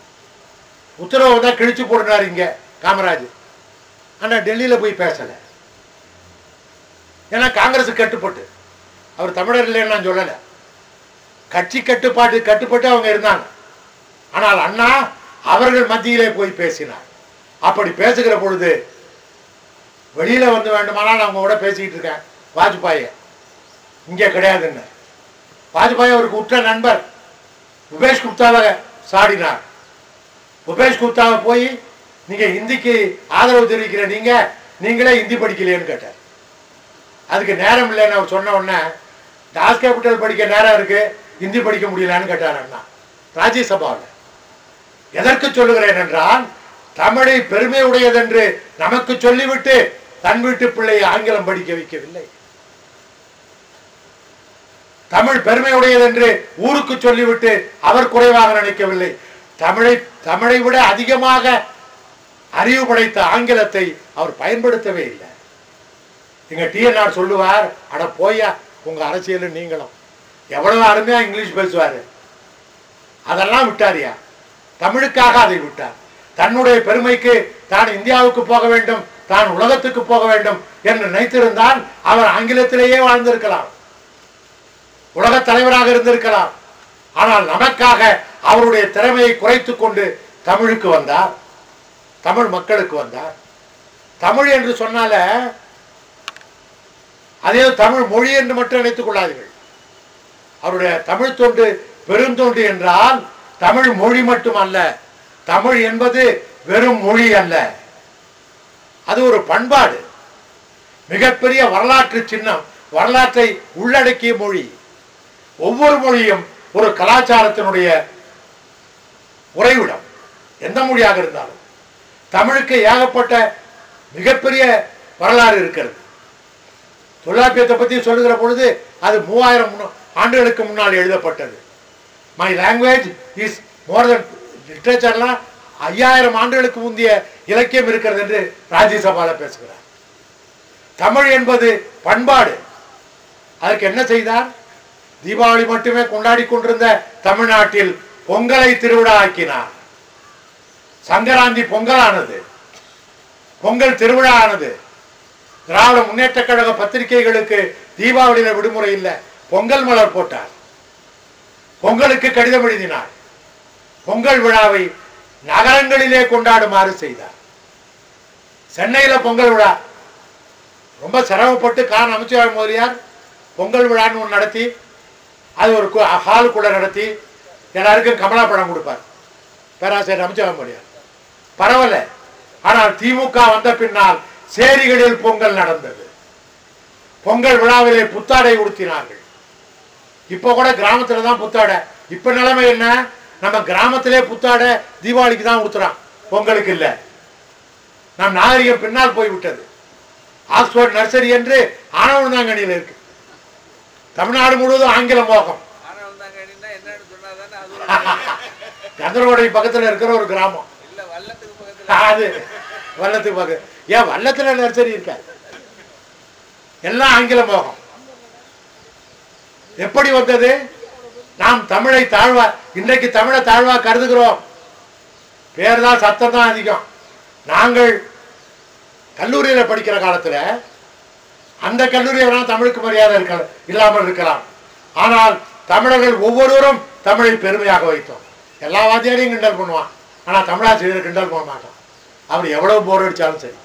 உத்தரவு தான் கிழிச்சு போடுறாரு இங்க காமராஜ் ஆனா டெல்லியில போய் பேசல ஏன்னா காங்கிரஸ் கட்டுப்பட்டு அவர் தமிழர் இல்லைன்னு நான் சொல்லலை கட்சி கட்டுப்பாட்டு கட்டுப்பட்டு அவங்க இருந்தாங்க ஆனால் அண்ணா அவர்கள் மத்தியிலே போய் பேசினார் அப்படி பேசுகிற பொழுது வெளியில வந்து வேண்டுமானால் அவங்க கூட பேசிக்கிட்டு இருக்கேன் வாஜ்பாயை இங்கே கிடையாதுன்னு வாஜ்பாய் அவருக்கு உற்ற நண்பர் உபேஷ் குப்தாவை சாடினார் உபேஷ் குப்தாவை போய் நீங்க இந்திக்கு ஆதரவு தெரிவிக்கிற நீங்க நீங்களே ஹிந்தி படிக்கலையேன்னு கேட்டார் அதுக்கு நேரம் இல்லைன்னு அவர் சொன்ன உடனே டாஸ் கேபிட்டல் படிக்க நேரம் இருக்கு ஹிந்தி படிக்க முடியலன்னு கேட்டார் அண்ணா ராஜ்யசபாவில் எதற்கு சொல்லுகிறேன் என்றால் தமிழை பெருமை உடையதென்று நமக்கு சொல்லிவிட்டு தன் வீட்டு பிள்ளையை ஆங்கிலம் படிக்க வைக்கவில்லை தமிழ் பெருமை உடையதென்று ஊருக்கு சொல்லிவிட்டு அவர் குறைவாக நினைக்கவில்லை தமிழை தமிழை விட அதிகமாக அறிவு படைத்த ஆங்கிலத்தை அவர் பயன்படுத்தவே இல்லை எங்க டிஎன்ஆர் சொல்லுவார் அட போயா உங்க அரசியல் நீங்களும் எவ்வளவு அருமையா இங்கிலீஷ் பேசுவாரு அதெல்லாம் விட்டாரியா தமிழுக்காக அதை விட்டார் தன்னுடைய பெருமைக்கு தான் இந்தியாவுக்கு போக வேண்டும் தான் உலகத்துக்கு போக வேண்டும் என்று நினைத்திருந்தால் அவர் ஆங்கிலத்திலேயே வாழ்ந்திருக்கலாம் உலக தலைவராக இருந்திருக்கலாம் ஆனால் நமக்காக அவருடைய திறமையை குறைத்துக் கொண்டு தமிழுக்கு வந்தார் தமிழ் மக்களுக்கு வந்தார் தமிழ் என்று சொன்னால அதே தமிழ் மொழி என்று மட்டும் நினைத்துக் கொள்ளாதீர்கள் அவருடைய தமிழ் தொண்டு பெருந்தொண்டு என்றால் தமிழ் மொழி மட்டுமல்ல தமிழ் என்பது வெறும் மொழி அல்ல அது ஒரு பண்பாடு மிகப்பெரிய வரலாற்று சின்னம் வரலாற்றை உள்ளடக்கிய மொழி ஒவ்வொரு மொழியும் ஒரு கலாச்சாரத்தினுடைய உறைவிடம் எந்த மொழியாக இருந்தாலும் தமிழுக்கு ஏகப்பட்ட மிகப்பெரிய வரலாறு இருக்கிறது தொல்காப்பியத்தை பற்றி சொல்லுகிற பொழுது அது மூவாயிரம் முன்ன- ஆண்டுகளுக்கு முன்னால் எழுதப்பட்டது my language is more than லிட்ரேச்சர்லாம் ஐயாயிரம் ஆண்டுகளுக்கு முந்தைய இலக்கியம் இருக்கிறது என்று ராஜ்யசபால பேசுகிறார் தமிழ் என்பது பண்பாடு அதற்கு என்ன செய்தார் தீபாவளி மட்டுமே கொண்டாடி கொண்டிருந்த தமிழ்நாட்டில் பொங்கலை திருவிழா ஆக்கினார் சங்கராந்தி பொங்கலானது பொங்கல் திருவிழா ஆனது திராவிட முன்னேற்ற கழக பத்திரிகைகளுக்கு தீபாவளியில விடுமுறை இல்லை பொங்கல் மலர் போட்டார் பொங்கலுக்கு கடிதம் எழுதினார் பொங்கல் விழாவை நகரங்களிலே கொண்டாடுமாறு செய்தார் சென்னையில பொங்கல் விழா ரொம்ப சிரமப்பட்டு கான் அமைச்சர் முதலியார் பொங்கல் விழான்னு ஒன்று நடத்தி அது ஒரு கு- ஹாலுக்குள்ள நடத்தி எல்லாருக்கும் கமலா படம் கொடுப்பார் பேராசிரியர் அமைச்சர் முதலியார் பரவாயில்ல ஆனால் திமுக வந்த பின்னால் சேரிகளில் பொங்கல் நடந்தது பொங்கல் விழாவிலே புத்தாடை உடுத்தினார்கள் இப்போ கூட கிராமத்துல தான் புத்தாடை இப்போ நிலைமை என்ன நம்ம கிராமத்திலே புத்தாடை தீபாவளிக்கு தான் உடுத்துறான் பொங்கலுக்கு இல்லை நம் நாகரிகம் பின்னால் போய்விட்டது ஆக்ஸ்போர்ட் நர்சரி என்று ஆனவந்தாங்கணியில் இருக்கு தமிழ்நாடு முழுவதும் ஆங்கில மோகம்
ஆனவன் தாங்க என்னன்னு சொன்னாதானே அது ஒரு
கந்தரவோடை பக்கத்துல இருக்கிற ஒரு கிராமம்
இல்ல வல்லத்துக்கு பக்கத்துல
அது வல்லத்துக்கு பக்கம் ஏன் வல்லத்துல நர்சரி இருக்கா எல்லாம் ஆங்கில மோகம் எப்படி வந்தது நாம் தமிழை தாழ்வா இன்றைக்கு தமிழை தாழ்வா கருதுகிறோம் பேர் தான் சத்தம் தான் அதிகம் நாங்கள் கல்லூரியில படிக்கிற காலத்துல அந்த கல்லூரியை வேணா தமிழுக்கு மரியாதை இருக்க இல்லாமல் இருக்கலாம் ஆனால் தமிழர்கள் ஒவ்வொருவரும் தமிழை பெருமையாக வைத்தோம் எல்லா வாத்தியாரையும் கிண்டல் பண்ணுவான் ஆனா தமிழாசிரியர் கிண்டல் பண்ண மாட்டான் அவர் எவ்வளவு போர் அடிச்சாலும் சரி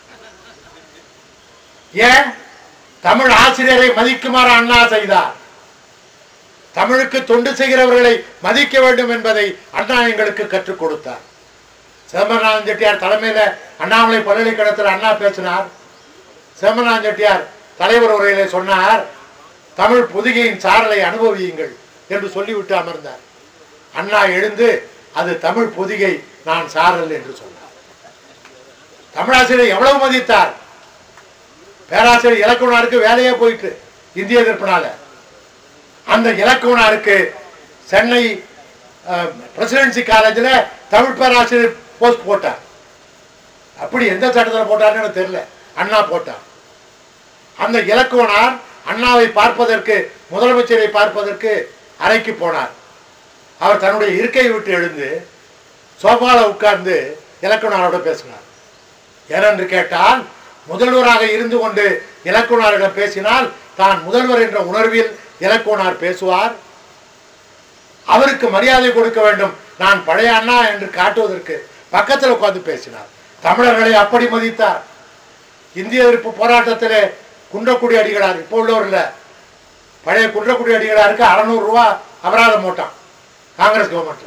ஏன் தமிழ் ஆசிரியரை மதிக்குமாறு அண்ணா செய்தார் தமிழுக்கு தொண்டு செய்கிறவர்களை மதிக்க வேண்டும் என்பதை அண்ணா எங்களுக்கு கற்றுக் கொடுத்தார் சிதம்பரநாதன் செட்டியார் தலைமையில அண்ணாமலை பல்கலைக்கழகத்தில் அண்ணா பேசினார் சிதம்பரநாதன் செட்டியார் தலைவர் உரையிலே சொன்னார் தமிழ் பொதிகையின் சாரலை அனுபவியுங்கள் என்று சொல்லிவிட்டு அமர்ந்தார் அண்ணா எழுந்து அது தமிழ் பொதிகை நான் சாரல் என்று சொன்னார் தமிழாசிரியர் எவ்வளவு மதித்தார் பேராசிரியர் இலக்குவனாருக்கு வேலையே போயிட்டு இந்திய எதிர்ப்பினால அந்த இலக்குவனாருக்கு சென்னை பிரசிடென்சி காலேஜில் தமிழ் பேராசிரியர் போஸ்ட் போட்டார் அப்படி எந்த சட்டத்தில் போட்டார்னு எனக்கு தெரியல அண்ணா போட்டார் அந்த இலக்குவனார் அண்ணாவை பார்ப்பதற்கு முதலமைச்சரை பார்ப்பதற்கு அறைக்கு போனார் அவர் தன்னுடைய இருக்கையை விட்டு எழுந்து சோபால உட்கார்ந்து இலக்குவனாரோட பேசினார் ஏனென்று கேட்டால் முதல்வராக இருந்து கொண்டு இலக்குவனாரிடம் பேசினால் தான் முதல்வர் என்ற உணர்வில் இலக்குவனார் பேசுவார் அவருக்கு மரியாதை கொடுக்க வேண்டும் நான் பழைய அண்ணா என்று காட்டுவதற்கு பக்கத்தில் உட்கார்ந்து பேசினார் தமிழர்களை அப்படி மதித்தார் இந்திய எதிர்ப்பு போராட்டத்திலே குன்றக்குடி அடிகளார் இப்போ உள்ளவர் இல்ல பழைய குன்றக்குடி அடிகளாருக்கு அறநூறு ரூபா அபராதம் போட்டான் காங்கிரஸ் கவர்மெண்ட்ல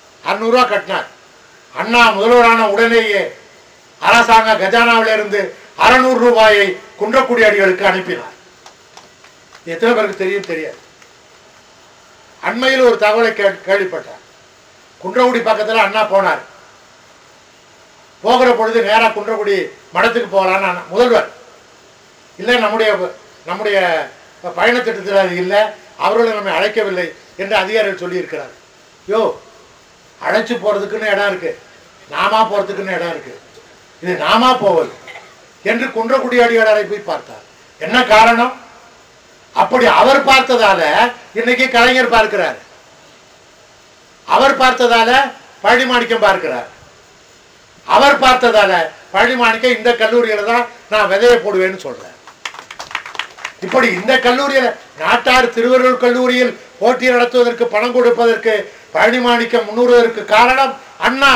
அறுநூறுவா கட்டினார் அண்ணா முதல்வரான உடனேயே அரசாங்க கஜானாவில இருந்து அறநூறு ரூபாயை குன்றக்குடி அடிகளுக்கு அனுப்பினார் இது எத்தனை பேருக்கு தெரியும் தெரியாது அண்மையில் ஒரு தகவலை கே கேள்விப்பட்டேன் குன்றக்குடி பக்கத்தில் அண்ணா போனார் போகிற பொழுது நேராக குன்றக்குடி மடத்துக்கு போகலான்னு அண்ணா- முதல்வர் இல்லை நம்முடைய நம்முடைய பயண திட்டத்தில் அது இல்லை அவர்கள் நம்மை அழைக்கவில்லை என்று அதிகாரிகள் சொல்லியிருக்கிறார் யோ அழைச்சு போகிறதுக்குன்னு இடம் இருக்கு நாமா போகிறதுக்குன்னு இடம் இருக்கு இது நாமா போவது என்று குன்றக்குடி அடியாளரை போய் பார்த்தார் என்ன காரணம் அப்படி அவர் பார்த்ததால இன்னைக்கு கலைஞர் பார்க்கிறார் அவர் பார்த்ததால பழனிமாணிக்கம் பார்க்கிறார் அவர் பார்த்ததால பழனிமாணிக்கம் இந்த கல்லூரியில தான் நான் விதைய போடுவேன்னு சொல்றேன் இப்படி இந்த கல்லூரியில நாட்டார் திருவள்ளுவர் கல்லூரியில் போட்டி நடத்துவதற்கு பணம் கொடுப்பதற்கு பழனிமாணிக்கம் முன்னுறுவதற்கு காரணம் அண்ணா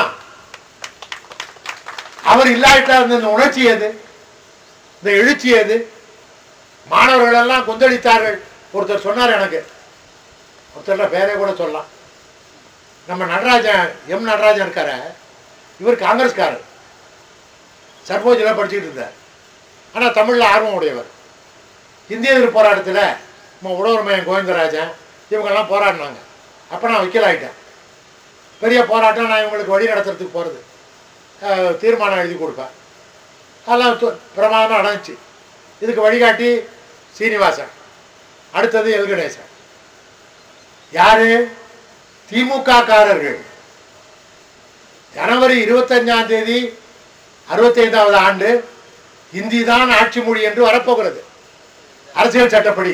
அவர் இல்லாவிட்டா இருந்த இந்த உணர்ச்சி எது இந்த எழுச்சி எது மாணவர்கள் எல்லாம் கொந்தளித்தார்கள் ஒருத்தர் சொன்னார் எனக்கு ஒருத்தர்ல பேரே கூட சொல்லலாம் நம்ம நடராஜன் எம் நடராஜன் இருக்கார இவர் காங்கிரஸ்காரர் சர்வோஜில் படிச்சுட்டு இருந்தார் ஆனால் தமிழில் ஆர்வம் உடையவர் இந்திய எதிர்ப்பு போராட்டத்தில் நம்ம உழவர் மையம் கோவிந்தராஜன் இவங்கெல்லாம் போராடினாங்க அப்போ நான் வைக்கல் ஆகிட்டேன் பெரிய போராட்டம் நான் இவங்களுக்கு வழி நடத்துறதுக்கு போகிறது தீர்மானம் எழுதி கொடுப்பேன் அதெல்லாம் து- பிரமாதமா நடந்துச்சு இதுக்கு வழிகாட்டி சீனிவாசன் அடுத்தது எல்கணேசன் யாரு திமுக காரர்கள் ஜனவரி இருபத்தஞ்சாம் தேதி அறுபத்தைந்தாவது ஆண்டு இந்தி தான் ஆட்சி மொழி என்று வரப்போகிறது அரசியல் சட்டப்படி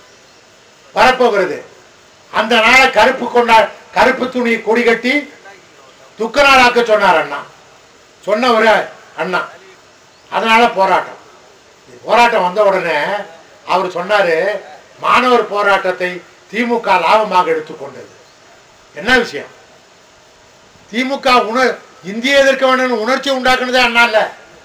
வரப்போகிறது அந்த நாளை கருப்பு கொண்டா கருப்பு துணி கொடி கட்டி துக்க நாளாக்க சொன்னார் அண்ணா சொன்ன ஒரு அண்ணா அதனால போராட்டம் இது போராட்டம் வந்த உடனே அவர் சொன்னாரு மாணவர் போராட்டத்தை திமுக லாபமாக எடுத்துக்கொண்டது என்ன விஷயம் திமுக உணர் இந்திய எதிர்க்க வேண்டும் உணர்ச்சி உண்டாக்குனதே அண்ணா இல்ல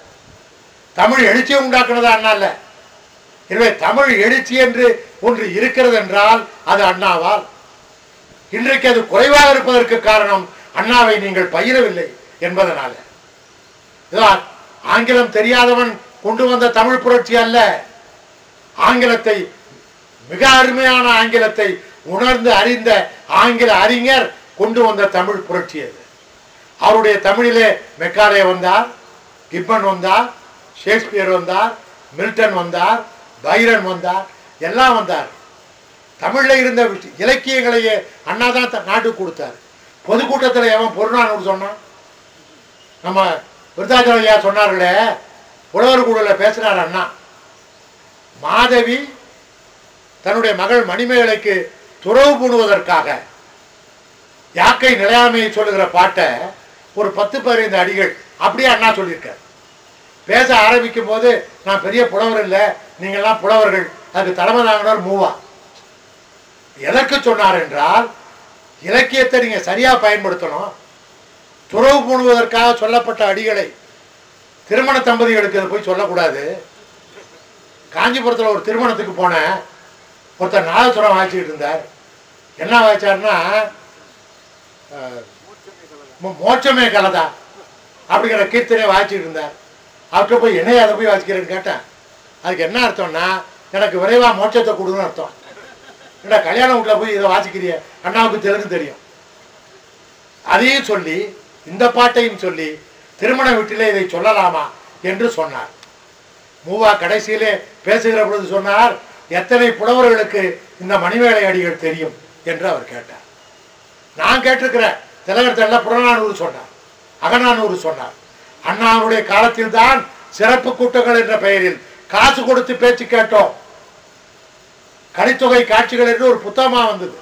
தமிழ் எழுச்சியை உண்டாக்குனதே அண்ணா இல்ல எனவே தமிழ் எழுச்சி என்று ஒன்று இருக்கிறது என்றால் அது அண்ணாவால் இன்றைக்கு அது குறைவாக இருப்பதற்கு காரணம் அண்ணாவை நீங்கள் பயிரவில்லை என்பதனால இதோ ஆங்கிலம் தெரியாதவன் கொண்டு வந்த தமிழ் புரட்சி அல்ல ஆங்கிலத்தை மிக அருமையான ஆங்கிலத்தை உணர்ந்து அறிந்த ஆங்கில அறிஞர் கொண்டு வந்த தமிழ் புரட்சி அது அவருடைய தமிழிலே மெக்காலே வந்தார் கிப்பன் வந்தார் ஷேக்ஸ்பியர் வந்தார் மில்டன் வந்தார் பைரன் வந்தார் எல்லாம் வந்தார் தமிழில் இருந்த விஷ- இலக்கியங்களையே அண்ணா தான் த- நாட்டுக்கு கொடுத்தார் பொதுக்கூட்டத்தில் எவன் பொருளானூர் சொன்னான் நம்ம விருதாச்சலம் ஐயா சொன்னார்களே புலவர் குழுல பேசினார் அண்ணா மாதவி தன்னுடைய மகள் மணிமேகலைக்கு துறவு பூணுவதற்காக யாக்கை நிலையாமையை சொல்லுகிற பாட்டை ஒரு பத்து பதினைந்து அடிகள் அப்படியே அண்ணா சொல்லியிருக்கார் பேச ஆரம்பிக்கும் போது நான் பெரிய புலவர் இல்லை நீங்கள்லாம் புலவர்கள் அதுக்கு தலைமை தாங்கினார் மூவா எதற்கு சொன்னார் என்றால் இலக்கியத்தை நீங்க சரியா பயன்படுத்தணும் துறவு பூணுவதற்காக சொல்லப்பட்ட அடிகளை திருமண தம்பதிகளுக்கு இதை போய் சொல்லக்கூடாது காஞ்சிபுரத்தில் ஒரு திருமணத்துக்கு போனேன் ஒருத்தர் நாதசுரம் வாய்ச்சிக்கிட்டு இருந்தார் என்ன வாய்ச்சாருன்னா அஹ், மோ- மோட்சமே கலதா அப்படிங்கிற கீர்த்தனையை வாய்ச்சிட்டு இருந்தார் அவர்கிட்ட போய் என்னைய அதை போய் வாசிக்கிறேன்னு கேட்டேன் அதுக்கு என்ன அர்த்தம்னா எனக்கு விரைவா மோட்சத்தை கொடுன்னு அர்த்தம் ஏடா கல்யாண வீட்டில் போய் இதை வாசிக்கிறிய அண்ணாவுக்கு தெலுங்கு தெரியும் அதையும் சொல்லி இந்த பாட்டையும் சொல்லி திருமண வீட்டிலே இதை சொல்லலாமா என்று சொன்னார் மூவா கடைசியிலே பேசுகிற பொழுது சொன்னார் எத்தனை புலவர்களுக்கு இந்த மணிவேலை அடிகள் தெரியும் என்று அவர் கேட்டார் நான் கேட்டிருக்கிறேன் திலகர் புறநானூறு சொன்னார் அகநானூறு சொன்னார் அண்ணாவுடைய காலத்தில் தான் சிறப்பு கூட்டங்கள் என்ற பெயரில் காசு கொடுத்து பேச்சு கேட்டோம் கலித்தொகை காட்சிகள் என்று ஒரு புத்தகமா வந்தது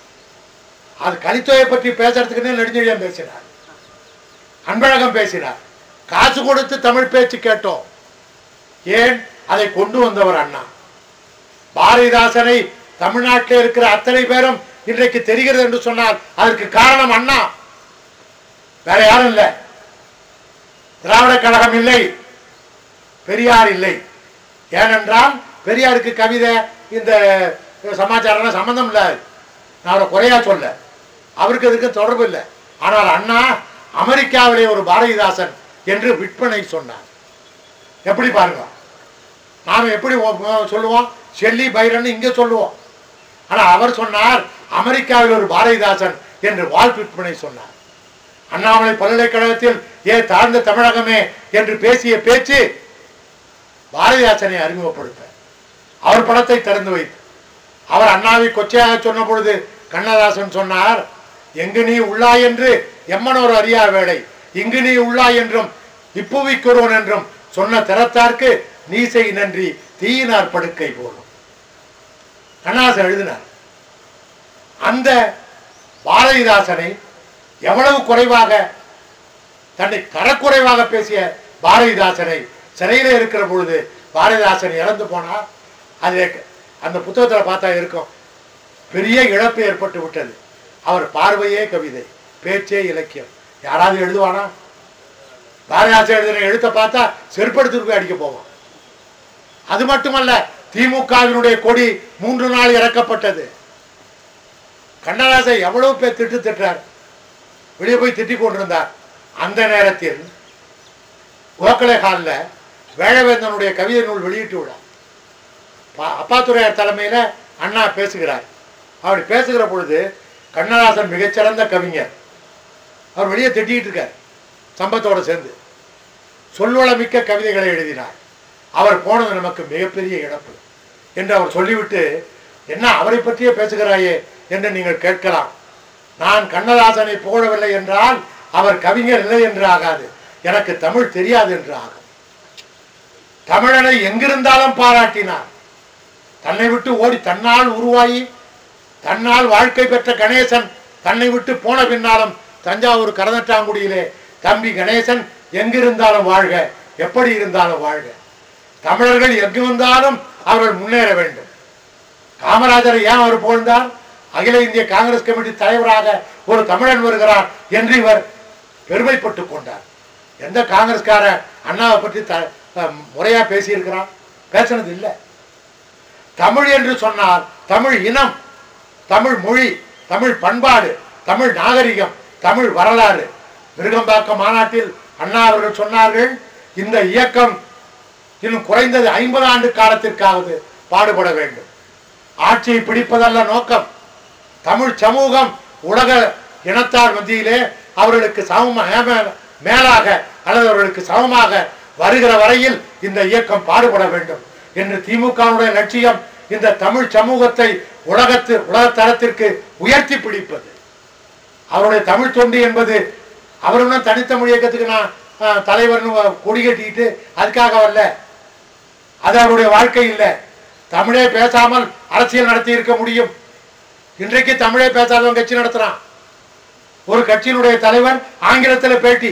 அது கலித்தொகை பற்றி பேசுறதுக்குன்னே நெடுஞ்செழியன் பேசினார் அன்பழகம் பேசினார் காசு கொடுத்து தமிழ் பேச்சு கேட்டோம் ஏன் அதை கொண்டு வந்தவர் அண்ணா பாரதிதாசனை தமிழ்நாட்டில் இருக்கிற அத்தனை பேரும் இன்றைக்கு தெரிகிறது என்று சொன்னால் அதற்கு காரணம் அண்ணா வேற யாரும் இல்லை திராவிட கழகம் இல்லை பெரியார் இல்லை ஏனென்றால் பெரியாருக்கு கவிதை இந்த சமாச்சாரம் சம்பந்தம் இல்லை நான் அவரை குறையா சொல்ல அவருக்கு இதுக்கு தொடர்பு இல்லை ஆனால் அண்ணா அமெரிக்காவிலே ஒரு பாரதிதாசன் என்று விற்பனை சொன்னார் எப்படி பாருங்க நாம் எப்படி ஒ- ஒ- சொல்லுவோம் ஷெல்லி பைரன் இங்கே சொல்லுவோம் ஆனால் அவர் சொன்னார் அமெரிக்காவில் ஒரு பாரதிதாசன் என்று வால் விற்பனை சொன்னார் அண்ணாமலை பல்கலைக்கழகத்தில் ஏ தாழ்ந்த தமிழகமே என்று பேசிய பேச்சு பாரதிதாசனை அறிமுகப்படுத்த அவர் படத்தை திறந்து வைத்து அவர் அண்ணாவை கொச்சையாக சொன்ன பொழுது கண்ணதாசன் சொன்னார் எங்கு நீ உள்ளாய் என்று எம்மனோர் அறியா வேளை இங்கு நீ உள்ளாய் என்றும் இப்புவிக்குருவன் என்றும் சொன்ன திறத்தார்க்கு நீ செய் நன்றி தீயினார் படுக்கை போலும் கண்ணதாசன் எழுதினார் அந்த பாரதிதாசனை எவ்வளவு குறைவாக தன்னை தரக்குறைவாக பேசிய பாரதிதாசனை சிறையில் இருக்கிற பொழுது பாரதிதாசன் இறந்து போனார் அது அந்த புத்தகத்தில் பார்த்தா இருக்கும் பெரிய இழப்பு ஏற்பட்டு விட்டது அவர் பார்வையே கவிதை பேச்சே இலக்கியம் யாராவது எழுதுவானா பாரதிதாசன் எழுதின எழுத்தை பார்த்தா செருப்படுத்திட்டு போய் அடிக்க போவோம் அது மட்டுமல்ல திமுகவினுடைய கொடி மூன்று நாள் இறக்கப்பட்டது கண்ணதாசன் எவ்வளவு பேர் திட்டு திட்டார் வெளியே போய் திட்டிக் கொண்டிருந்தார் அந்த நேரத்தில் கோக்கலை ஹாலில் வேழவேந்தனுடைய கவிதை நூல் வெளியிட்டு விழா பா- அப்பாத்துரையார் தலைமையில் அண்ணா பேசுகிறார் அப்படி பேசுகிற பொழுது கண்ணதாசன் மிகச்சிறந்த கவிஞர் அவர் வெளியே திட்டிகிட்டு இருக்கார் சம்பத்தோட சேர்ந்து சொல்வளமிக்க கவிதைகளை எழுதினார் அவர் போனது நமக்கு மிகப்பெரிய இழப்பு என்று அவர் சொல்லிவிட்டு என்ன அவரை பற்றியே பேசுகிறாயே என்று நீங்கள் கேட்கலாம் நான் கண்ணதாசனை புகழவில்லை என்றால் அவர் கவிஞர் இல்லை என்று ஆகாது எனக்கு தமிழ் தெரியாது என்று ஆகும் தமிழனை எங்கிருந்தாலும் பாராட்டினார் தன்னை விட்டு ஓடி தன்னால் உருவாகி தன்னால் வாழ்க்கை பெற்ற கணேசன் தன்னை விட்டு போன பின்னாலும் தஞ்சாவூர் கரதட்டாங்குடியிலே தம்பி கணேசன் எங்கிருந்தாலும் வாழ்க எப்படி இருந்தாலும் வாழ்க தமிழர்கள் எங்கு வந்தாலும் அவர்கள் முன்னேற வேண்டும் காமராஜரை ஏன் அவர் புகழ்ந்தார் அகில இந்திய காங்கிரஸ் கமிட்டி தலைவராக ஒரு தமிழன் வருகிறார் என்று இவர் பெருமைப்பட்டுக் கொண்டார் எந்த காங்கிரஸ்கார அண்ணாவை பற்றி த அஹ் முறையா பேசியிருக்கிறான் பேசினது இல்லை தமிழ் என்று சொன்னால் தமிழ் இனம் தமிழ் மொழி தமிழ் பண்பாடு தமிழ் நாகரிகம் தமிழ் வரலாறு மிருகம்பாக்கம் மாநாட்டில் அண்ணா அவர்கள் சொன்னார்கள் இந்த இயக்கம் இன்னும் குறைந்தது ஐம்பது ஆண்டு காலத்திற்காவது பாடுபட வேண்டும் ஆட்சியை பிடிப்பதல்ல நோக்கம் தமிழ் சமூகம் உலக இனத்தார் மத்தியிலே அவர்களுக்கு சமமாக மேலாக அல்லது அவர்களுக்கு சமமாக வருகிற வரையில் இந்த இயக்கம் பாடுபட வேண்டும் என்று திமுகவுடைய லட்சியம் இந்த தமிழ் சமூகத்தை உலகத்து உலக தரத்திற்கு உயர்த்தி பிடிப்பது அவருடைய தமிழ் தொண்டு என்பது அவருடன் தனித்தமிழ் இயக்கத்துக்கு நான் அஹ், தலைவர்னு கொடி கட்டிக்கிட்டு அதுக்காக வரல அது அவருடைய வாழ்க்கை இல்லை தமிழே பேசாமல் அரசியல் நடத்தி இருக்க முடியும் இன்றைக்கு தமிழே பேசாதவன் கட்சி நடத்துறான் ஒரு கட்சியினுடைய தலைவர் ஆங்கிலத்தில் பேட்டி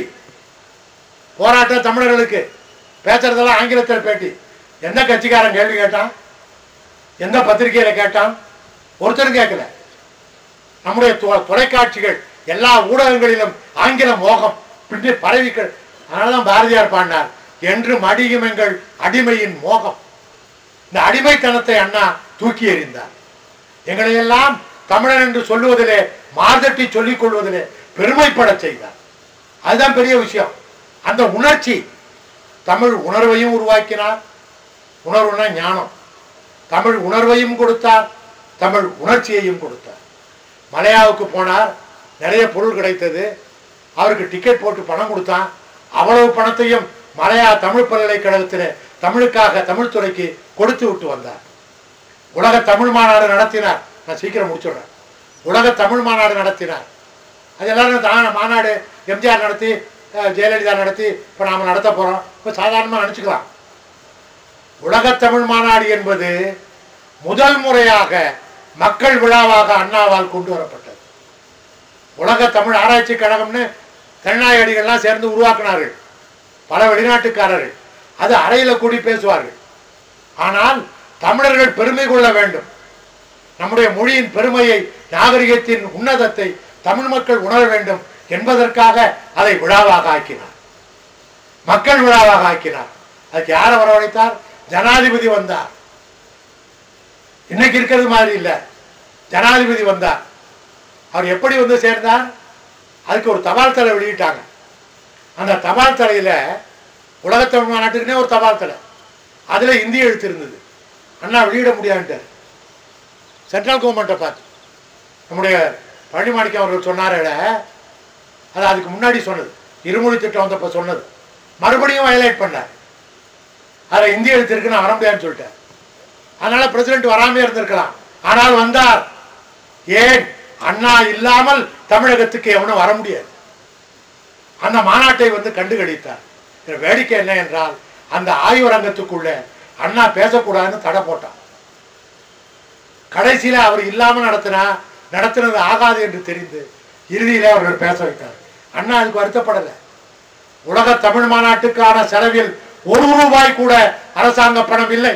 போராட்ட தமிழர்களுக்கு பேசுறதெல்லாம் ஆங்கிலத்தில் பேட்டி எந்த கட்சிக்காரன் கேள்வி கேட்டான் எந்த பத்திரிகையில கேட்டான் ஒருத்தரும் கேட்கல நம்முடைய தொ- தொலைக்காட்சிகள் எல்லா ஊடகங்களிலும் ஆங்கில மோகம் பின்னி பரவிக்கள் அதனாலதான் பாரதியார் பாடினார் என்று மடியும் எங்கள் அடிமையின் மோகம் இந்த அடிமைத்தனத்தை அண்ணா தூக்கி எறிந்தார் எங்களையெல்லாம் தமிழன் என்று சொல்லுவதிலே மார்தட்டி சொல்லிக் கொள்வதிலே பெருமைப்படச் செய்தார் அதுதான் பெரிய விஷயம் அந்த உணர்ச்சி தமிழ் உணர்வையும் உருவாக்கினார் உணர்வுனா ஞானம் தமிழ் உணர்வையும் கொடுத்தார் தமிழ் உணர்ச்சியையும் கொடுத்தார் மலையாவுக்கு போனார் நிறைய பொருள் கிடைத்தது அவருக்கு டிக்கெட் போட்டு பணம் கொடுத்தான் அவ்வளவு பணத்தையும் மலையா தமிழ் பல்கலைக்கழகத்தில் தமிழுக்காக தமிழ் துறைக்கு கொடுத்து விட்டு வந்தார் உலக தமிழ் மாநாடு நடத்தினார் நான் சீக்கிரம் முடிச்சுடுறேன் உலக தமிழ் மாநாடு நடத்தினார் அது எல்லாரும் தான் மாநாடு எம்ஜிஆர் நடத்தி அஹ், ஜெயலலிதா நடத்தி இப்போ நாம் நடத்த போகிறோம் இப்போ சாதாரணமாக நினச்சிக்கலாம் உலகத் தமிழ் மாநாடு என்பது முதல் முறையாக மக்கள் விழாவாக அண்ணாவால் கொண்டு வரப்பட்டது உலக தமிழ் ஆராய்ச்சி கழகம்னு தென்னாயடிகள்லாம் சேர்ந்து உருவாக்கினார்கள் பல வெளிநாட்டுக்காரர்கள் அது அறையில் கூடி பேசுவார்கள் ஆனால் தமிழர்கள் பெருமை கொள்ள வேண்டும் நம்முடைய மொழியின் பெருமையை நாகரிகத்தின் உன்னதத்தை தமிழ் மக்கள் உணர வேண்டும் என்பதற்காக அதை விழாவாக ஆக்கினார் மக்கள் விழாவாக ஆக்கினார் அதுக்கு யாரை வரவழைத்தார் ஜனாதிபதி வந்தார் இன்னைக்கு இருக்கிறது மாதிரி இல்லை ஜனாதிபதி வந்தார் அவர் எப்படி வந்து சேர்ந்தார் அதுக்கு ஒரு தபால் தலை வெளியிட்டாங்க அந்த தபால் தலையில உலகத்தமிழ் மாநாட்டுக்குன்னே ஒரு தபால் தலை அதில் இந்தி எழுத்து இருந்தது அண்ணா வெளியிட முடியாதுட்டார் சென்ட்ரல் கவர்மெண்ட்டை பார்த்து நம்முடைய பழனிமாணிக்கம் அவர்கள் சொன்னாரே அது அதுக்கு முன்னாடி சொன்னது இருமொழி திட்டம் வந்தப்போ சொன்னது மறுபடியும் வயலேட் பண்ணார் அதில் இந்தி எழுத்து இருக்கு நான் வர முடியாதுன்னு சொல்லிட்டேன் அதனால பிரசிடென்ட் வராமே இருந்திருக்கலாம் ஆனால் வந்தார் ஏன் அண்ணா இல்லாமல் தமிழகத்துக்கு எவனும் வர முடியாது அந்த மாநாட்டை வந்து கண்டுகளித்தார் இதுல வேடிக்கை என்ன என்றால் அந்த ஆய்வரங்கத்துக்குள்ள அண்ணா பேசக்கூடாதுன்னு தடை போட்டான் கடைசியில அவர் இல்லாம நடத்தினா நடத்தினது ஆகாது என்று தெரிந்து இறுதியில அவர்கள் பேச வைத்தார் அண்ணா அதுக்கு வருத்தப்படலை உலக தமிழ் மாநாட்டுக்கான செலவில் ஒரு ரூபாய் கூட அரசாங்க பணம் இல்லை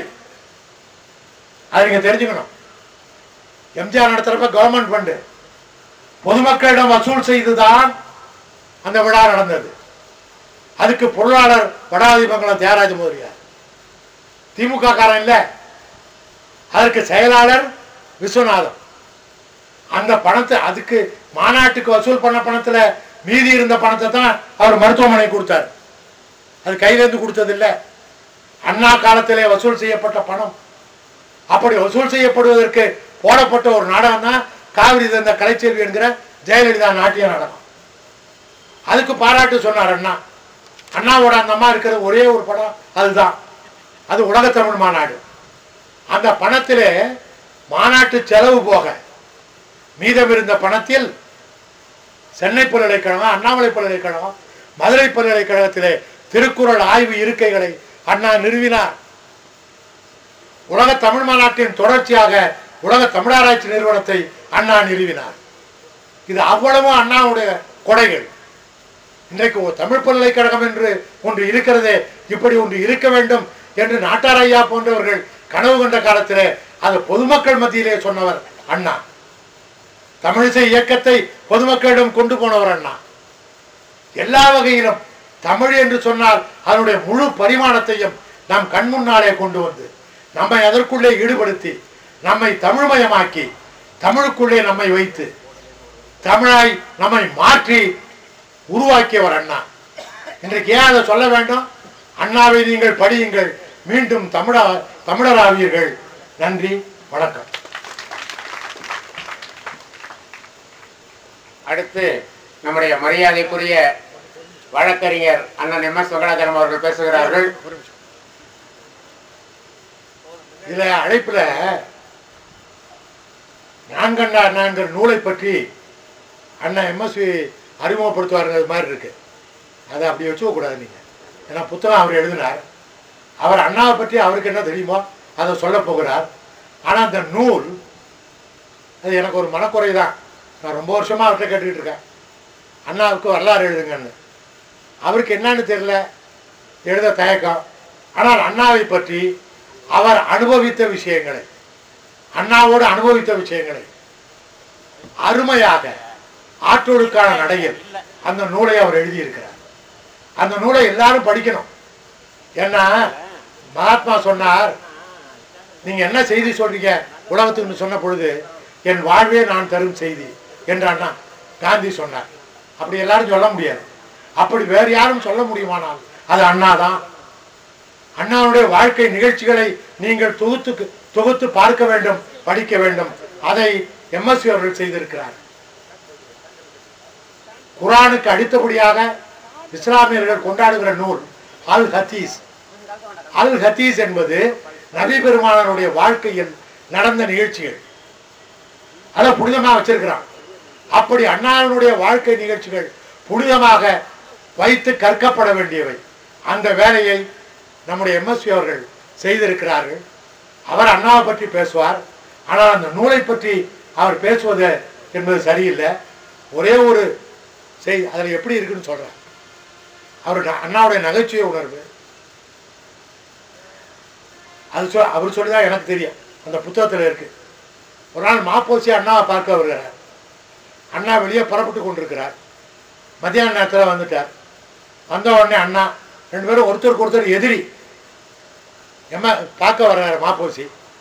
அதை நீங்க தெரிஞ்சுக்கணும் எம்ஜிஆர் நடத்துறப்ப கவர்மெண்ட் ஃபண்டு பொதுமக்களிடம் வசூல் செய்துதான் அந்த விழா நடந்தது அதுக்கு பொருளாளர் வடாதிமங்கலம் தியாகராஜ முதலியார் திமுக காரன் இல்ல அதற்கு செயலாளர் விஸ்வநாதன் அந்த பணத்தை அதுக்கு மாநாட்டுக்கு வசூல் பண்ண பணத்துல மீதி இருந்த பணத்தை தான் அவர் மருத்துவமனை கொடுத்தார் அது கையிலேருந்து கொடுத்தது இல்ல அண்ணா காலத்திலே வசூல் செய்யப்பட்ட பணம் அப்படி வசூல் செய்யப்படுவதற்கு போடப்பட்ட ஒரு நாடகம் தான் காவிரி தந்த கலைச்செல்வி என்கிற ஜெயலலிதா நாட்டிய நாடகம் அதுக்கு பாராட்டு சொன்னார் அண்ணா அண்ணாவோட அந்த அம்மா இருக்கிற ஒரே ஒரு படம் அதுதான் அது உலக தமிழ் மாநாடு அந்த பணத்திலே மாநாட்டு செலவு போக மீதம் இருந்த பணத்தில் சென்னை பல்கலைக்கழகம் அண்ணாமலை பல்கலைக்கழகம் மதுரை பல்கலைக்கழகத்திலே திருக்குறள் ஆய்வு இருக்கைகளை அண்ணா நிறுவினார் உலக தமிழ் மாநாட்டின் தொடர்ச்சியாக உலக தமிழாராய்ச்சி நிறுவனத்தை அண்ணா நிறுவினார் இது அவ்வளவும் அண்ணாவுடைய கொடைகள் இன்றைக்கு ஒரு தமிழ் பல்கலைக்கழகம் என்று ஒன்று இருக்கிறதே இப்படி ஒன்று இருக்க வேண்டும் என்று நாட்டார் ஐயா போன்றவர்கள் கனவு கண்ட காலத்திலே அது பொதுமக்கள் மத்தியிலே சொன்னவர் அண்ணா தமிழிசை இயக்கத்தை பொதுமக்களிடம் கொண்டு போனவர் அண்ணா எல்லா வகையிலும் தமிழ் என்று சொன்னால் அதனுடைய முழு பரிமாணத்தையும் நம் கண் முன்னாலே கொண்டு வந்து நம்மை அதற்குள்ளே ஈடுபடுத்தி நம்மை தமிழ்மயமாக்கி தமிழுக்குள்ளே நம்மை வைத்து தமிழாய் நம்மை மாற்றி உருவாக்கியவர் அண்ணா இன்றைக்கு ஏன் அதை சொல்ல வேண்டும் அண்ணாவை நீங்கள் படியுங்கள் மீண்டும் தமிழா தமிழராவீர்கள் நன்றி வணக்கம்
அடுத்து நம்முடைய மரியாதைக்குரிய வழக்கறிஞர் அண்ணன் எம் எஸ் வெங்கடாச்சலம் அவர்கள் பேசுகிறார்கள்
இதுல அழைப்புல ஞான்கண்டா அண்ணாங்கிற நூலை பற்றி அண்ணன் எம்எஸ்வி அறிமுகப்படுத்துவாருங்கிறது மாதிரி இருக்கு அதை அப்படி வச்சுக்க கூடாது நீங்க ஏன்னா புத்தகம் அவர் எழுதினார் அவர் அண்ணாவை பற்றி அவருக்கு என்ன தெரியுமோ அதை சொல்ல போகிறார் ஆனா அந்த நூல் அது எனக்கு ஒரு மனக்குறை தான் நான் ரொம்ப வருஷமா அவர்கிட்ட கேட்டுக்கிட்டு இருக்கேன் அண்ணாவுக்கு வரலாறு எழுதுங்கன்னு அவருக்கு என்னன்னு தெரியல எழுத தயக்கம் ஆனால் அண்ணாவை பற்றி அவர் அனுபவித்த விஷயங்களை அண்ணாவோடு அனுபவித்த விஷயங்களை அருமையாக ஆற்றொழுக்கான நடையில் அந்த நூலை அவர் எழுதியிருக்கிறார் அந்த நூலை எல்லாரும் படிக்கணும் ஏன்னா மகாத்மா சொன்னார் நீங்க என்ன செய்தி சொல்றீங்க உலகத்துக்கு சொன்ன பொழுது என் வாழ்வே நான் தரும் செய்தி என்று அண்ணா காந்தி சொன்னார் அப்படி எல்லாரும் சொல்ல முடியாது அப்படி வேறு யாரும் சொல்ல முடியுமானால் அது அண்ணாதான் அண்ணாவுடைய வாழ்க்கை நிகழ்ச்சிகளை நீங்கள் தொகுத்து தொகுத்து பார்க்க வேண்டும் படிக்க வேண்டும் அதை எம்எஸ்சி அவர்கள் செய்திருக்கிறார் குரானுக்கு அடுத்தபடியாக இஸ்லாமியர்கள் கொண்டாடுகிற நூல் அல் ஹதீஸ் அல் ஹதீஸ் என்பது நபி பெருமானருடைய வாழ்க்கையில் நடந்த நிகழ்ச்சிகள் அதை புனிதமாக வச்சிருக்கிறான் அப்படி அண்ணாவினுடைய வாழ்க்கை நிகழ்ச்சிகள் புனிதமாக வைத்து கற்கப்பட வேண்டியவை அந்த வேலையை நம்முடைய எம்எஸ்வி அவர்கள் செய்திருக்கிறார்கள் அவர் அண்ணாவை பற்றி பேசுவார் ஆனால் அந்த நூலை பற்றி அவர் பேசுவது என்பது சரியில்லை ஒரே ஒரு செய் அதில் எப்படி இருக்குன்னு சொல்றேன் அவர் ந- அண்ணாவுடைய நகைச்சுவை உணர்வு அது சொல் அவர் சொல்லி தான் எனக்கு தெரியும் அந்த புத்தகத்தில் இருக்கு ஒரு நாள் மாப்போசி அண்ணாவை பார்க்க வருகிறார் அண்ணா வெளியே புறப்பட்டு கொண்டிருக்கிறார் மத்தியான நேரத்தில் வந்துட்டார் வந்த உடனே அண்ணா ரெண்டு பேரும் ஒருத்தருக்கு ஒருத்தர் எதிரி எம்ம பார்க்க வர்றாரு மாப்போசி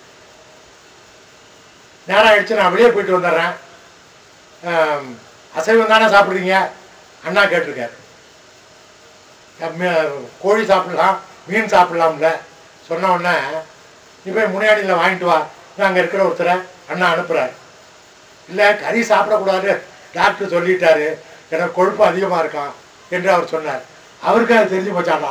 நேரம் ஆயிடுச்சு நான் வெளியே போயிட்டு வந்துடுறேன் ஆம், அசைவம் தானே சாப்பிட்றீங்க அண்ணா கேட்டிருக்காரு அஹ் மீ- கோழி சாப்பிடலாம் மீன் சாப்பிடலாம்ல சொன்ன உடனே நீ போய் முனியாடியில் வாங்கிட்டு வா நான் அங்கே இருக்கிற ஒருத்தரை அண்ணா அனுப்புகிறார் இல்லை கறி சாப்பிடக்கூடாது டாக்டர் சொல்லிட்டாரு எனக்கு கொழுப்பு அதிகமாக இருக்கான் என்று அவர் சொன்னார் அவருக்கு அது தெரிஞ்சு போச்சாண்டா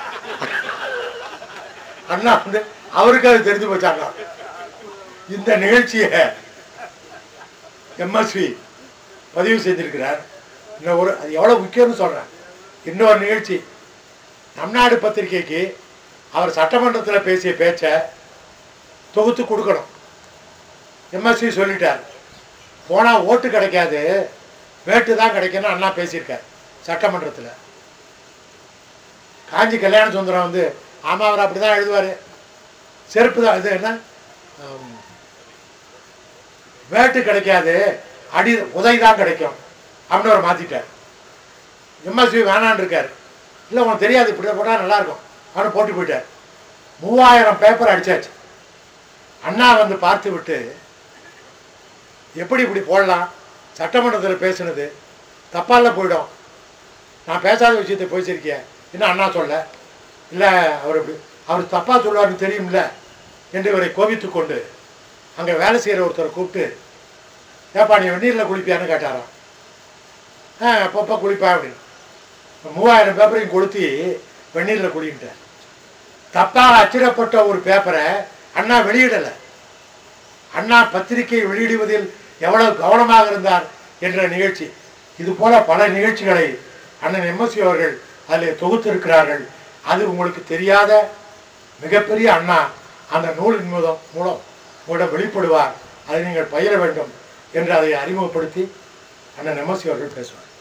அண்ணா வந்து அவருக்கு அது தெரிஞ்சு போச்சாண்டா இந்த நிகழ்ச்சியை எம்எஸ்வி பதிவு செஞ்சிருக்கிறார் இன்னும் ஒரு அது எவ்வளோ முக்கியம்னு சொல்கிறேன் இன்னொரு நிகழ்ச்சி நம் நாடு பத்திரிகைக்கு அவர் சட்டமன்றத்தில் பேசிய பேச்சை தொகுத்து கொடுக்கணும் எம்எஸ்வி சொல்லிட்டார் போனால் ஓட்டு கிடைக்காது வேட்டு தான் கிடைக்கும்னு அண்ணா பேசியிருக்கார் சட்டமன்றத்தில் காஞ்சி கல்யாண சுந்தரம் வந்து ஆமாம் அவர் அப்படி தான் எழுதுவார் செருப்பு தான் இது என்ன ஆம், வேட்டு கிடைக்காது அடி உதை தான் கிடைக்கும் அப்படின்னு அவர் மாற்றிட்டார் எம்எஸ்வி வேணான்னு இருக்கார் இல்லை உனக்கு தெரியாது இப்படி போட்டால் நல்லாயிருக்கும் அப்படின்னு போட்டு போயிட்டார் மூவாயிரம் பேப்பர் அடிச்சாச்சு அண்ணா வந்து பார்த்து விட்டு எப்படி இப்படி போடலாம் சட்டமன்றத்தில் பேசுனது தப்பால போயிடும் நான் பேசாத விஷயத்தை பேசியிருக்கேன் இன்னும் அண்ணா சொல்ல இல்லை அவர் இப்படி அவர் தப்பாக சொல்லுவார்னு தெரியும்ல என்று இவரை கோபித்து கொண்டு அங்கே வேலை செய்கிற ஒருத்தரை கூப்பிட்டு ஏப்பா நீ வெந்நீரில் குளிப்பியான்னு கேட்டாராம் ஆ அப்பப்போ குளிப்பேன் அப்படின்னு மூவாயிரம் பேப்பரையும் கொளுத்தி வெந்நீரில் குளின்ட்டார் தப்பாக அச்சிடப்பட்ட ஒரு பேப்பரை அண்ணா வெளியிடலை அண்ணா பத்திரிகை வெளியிடுவதில் எவ்வளவு கவனமாக இருந்தார் என்ற நிகழ்ச்சி இது போல பல நிகழ்ச்சிகளை அண்ணன் எம்எஸ்சி அவர்கள் அதில் தொகுத்திருக்கிறார்கள் அது உங்களுக்கு தெரியாத மிகப்பெரிய அண்ணா அந்த நூலின் மூலம் மூலம் உங்களிடம் வெளிப்படுவார் அதை நீங்கள் பயிர வேண்டும் என்று அதை அறிமுகப்படுத்தி அண்ணன் எம்எஸ்சி அவர்கள் பேசுவார்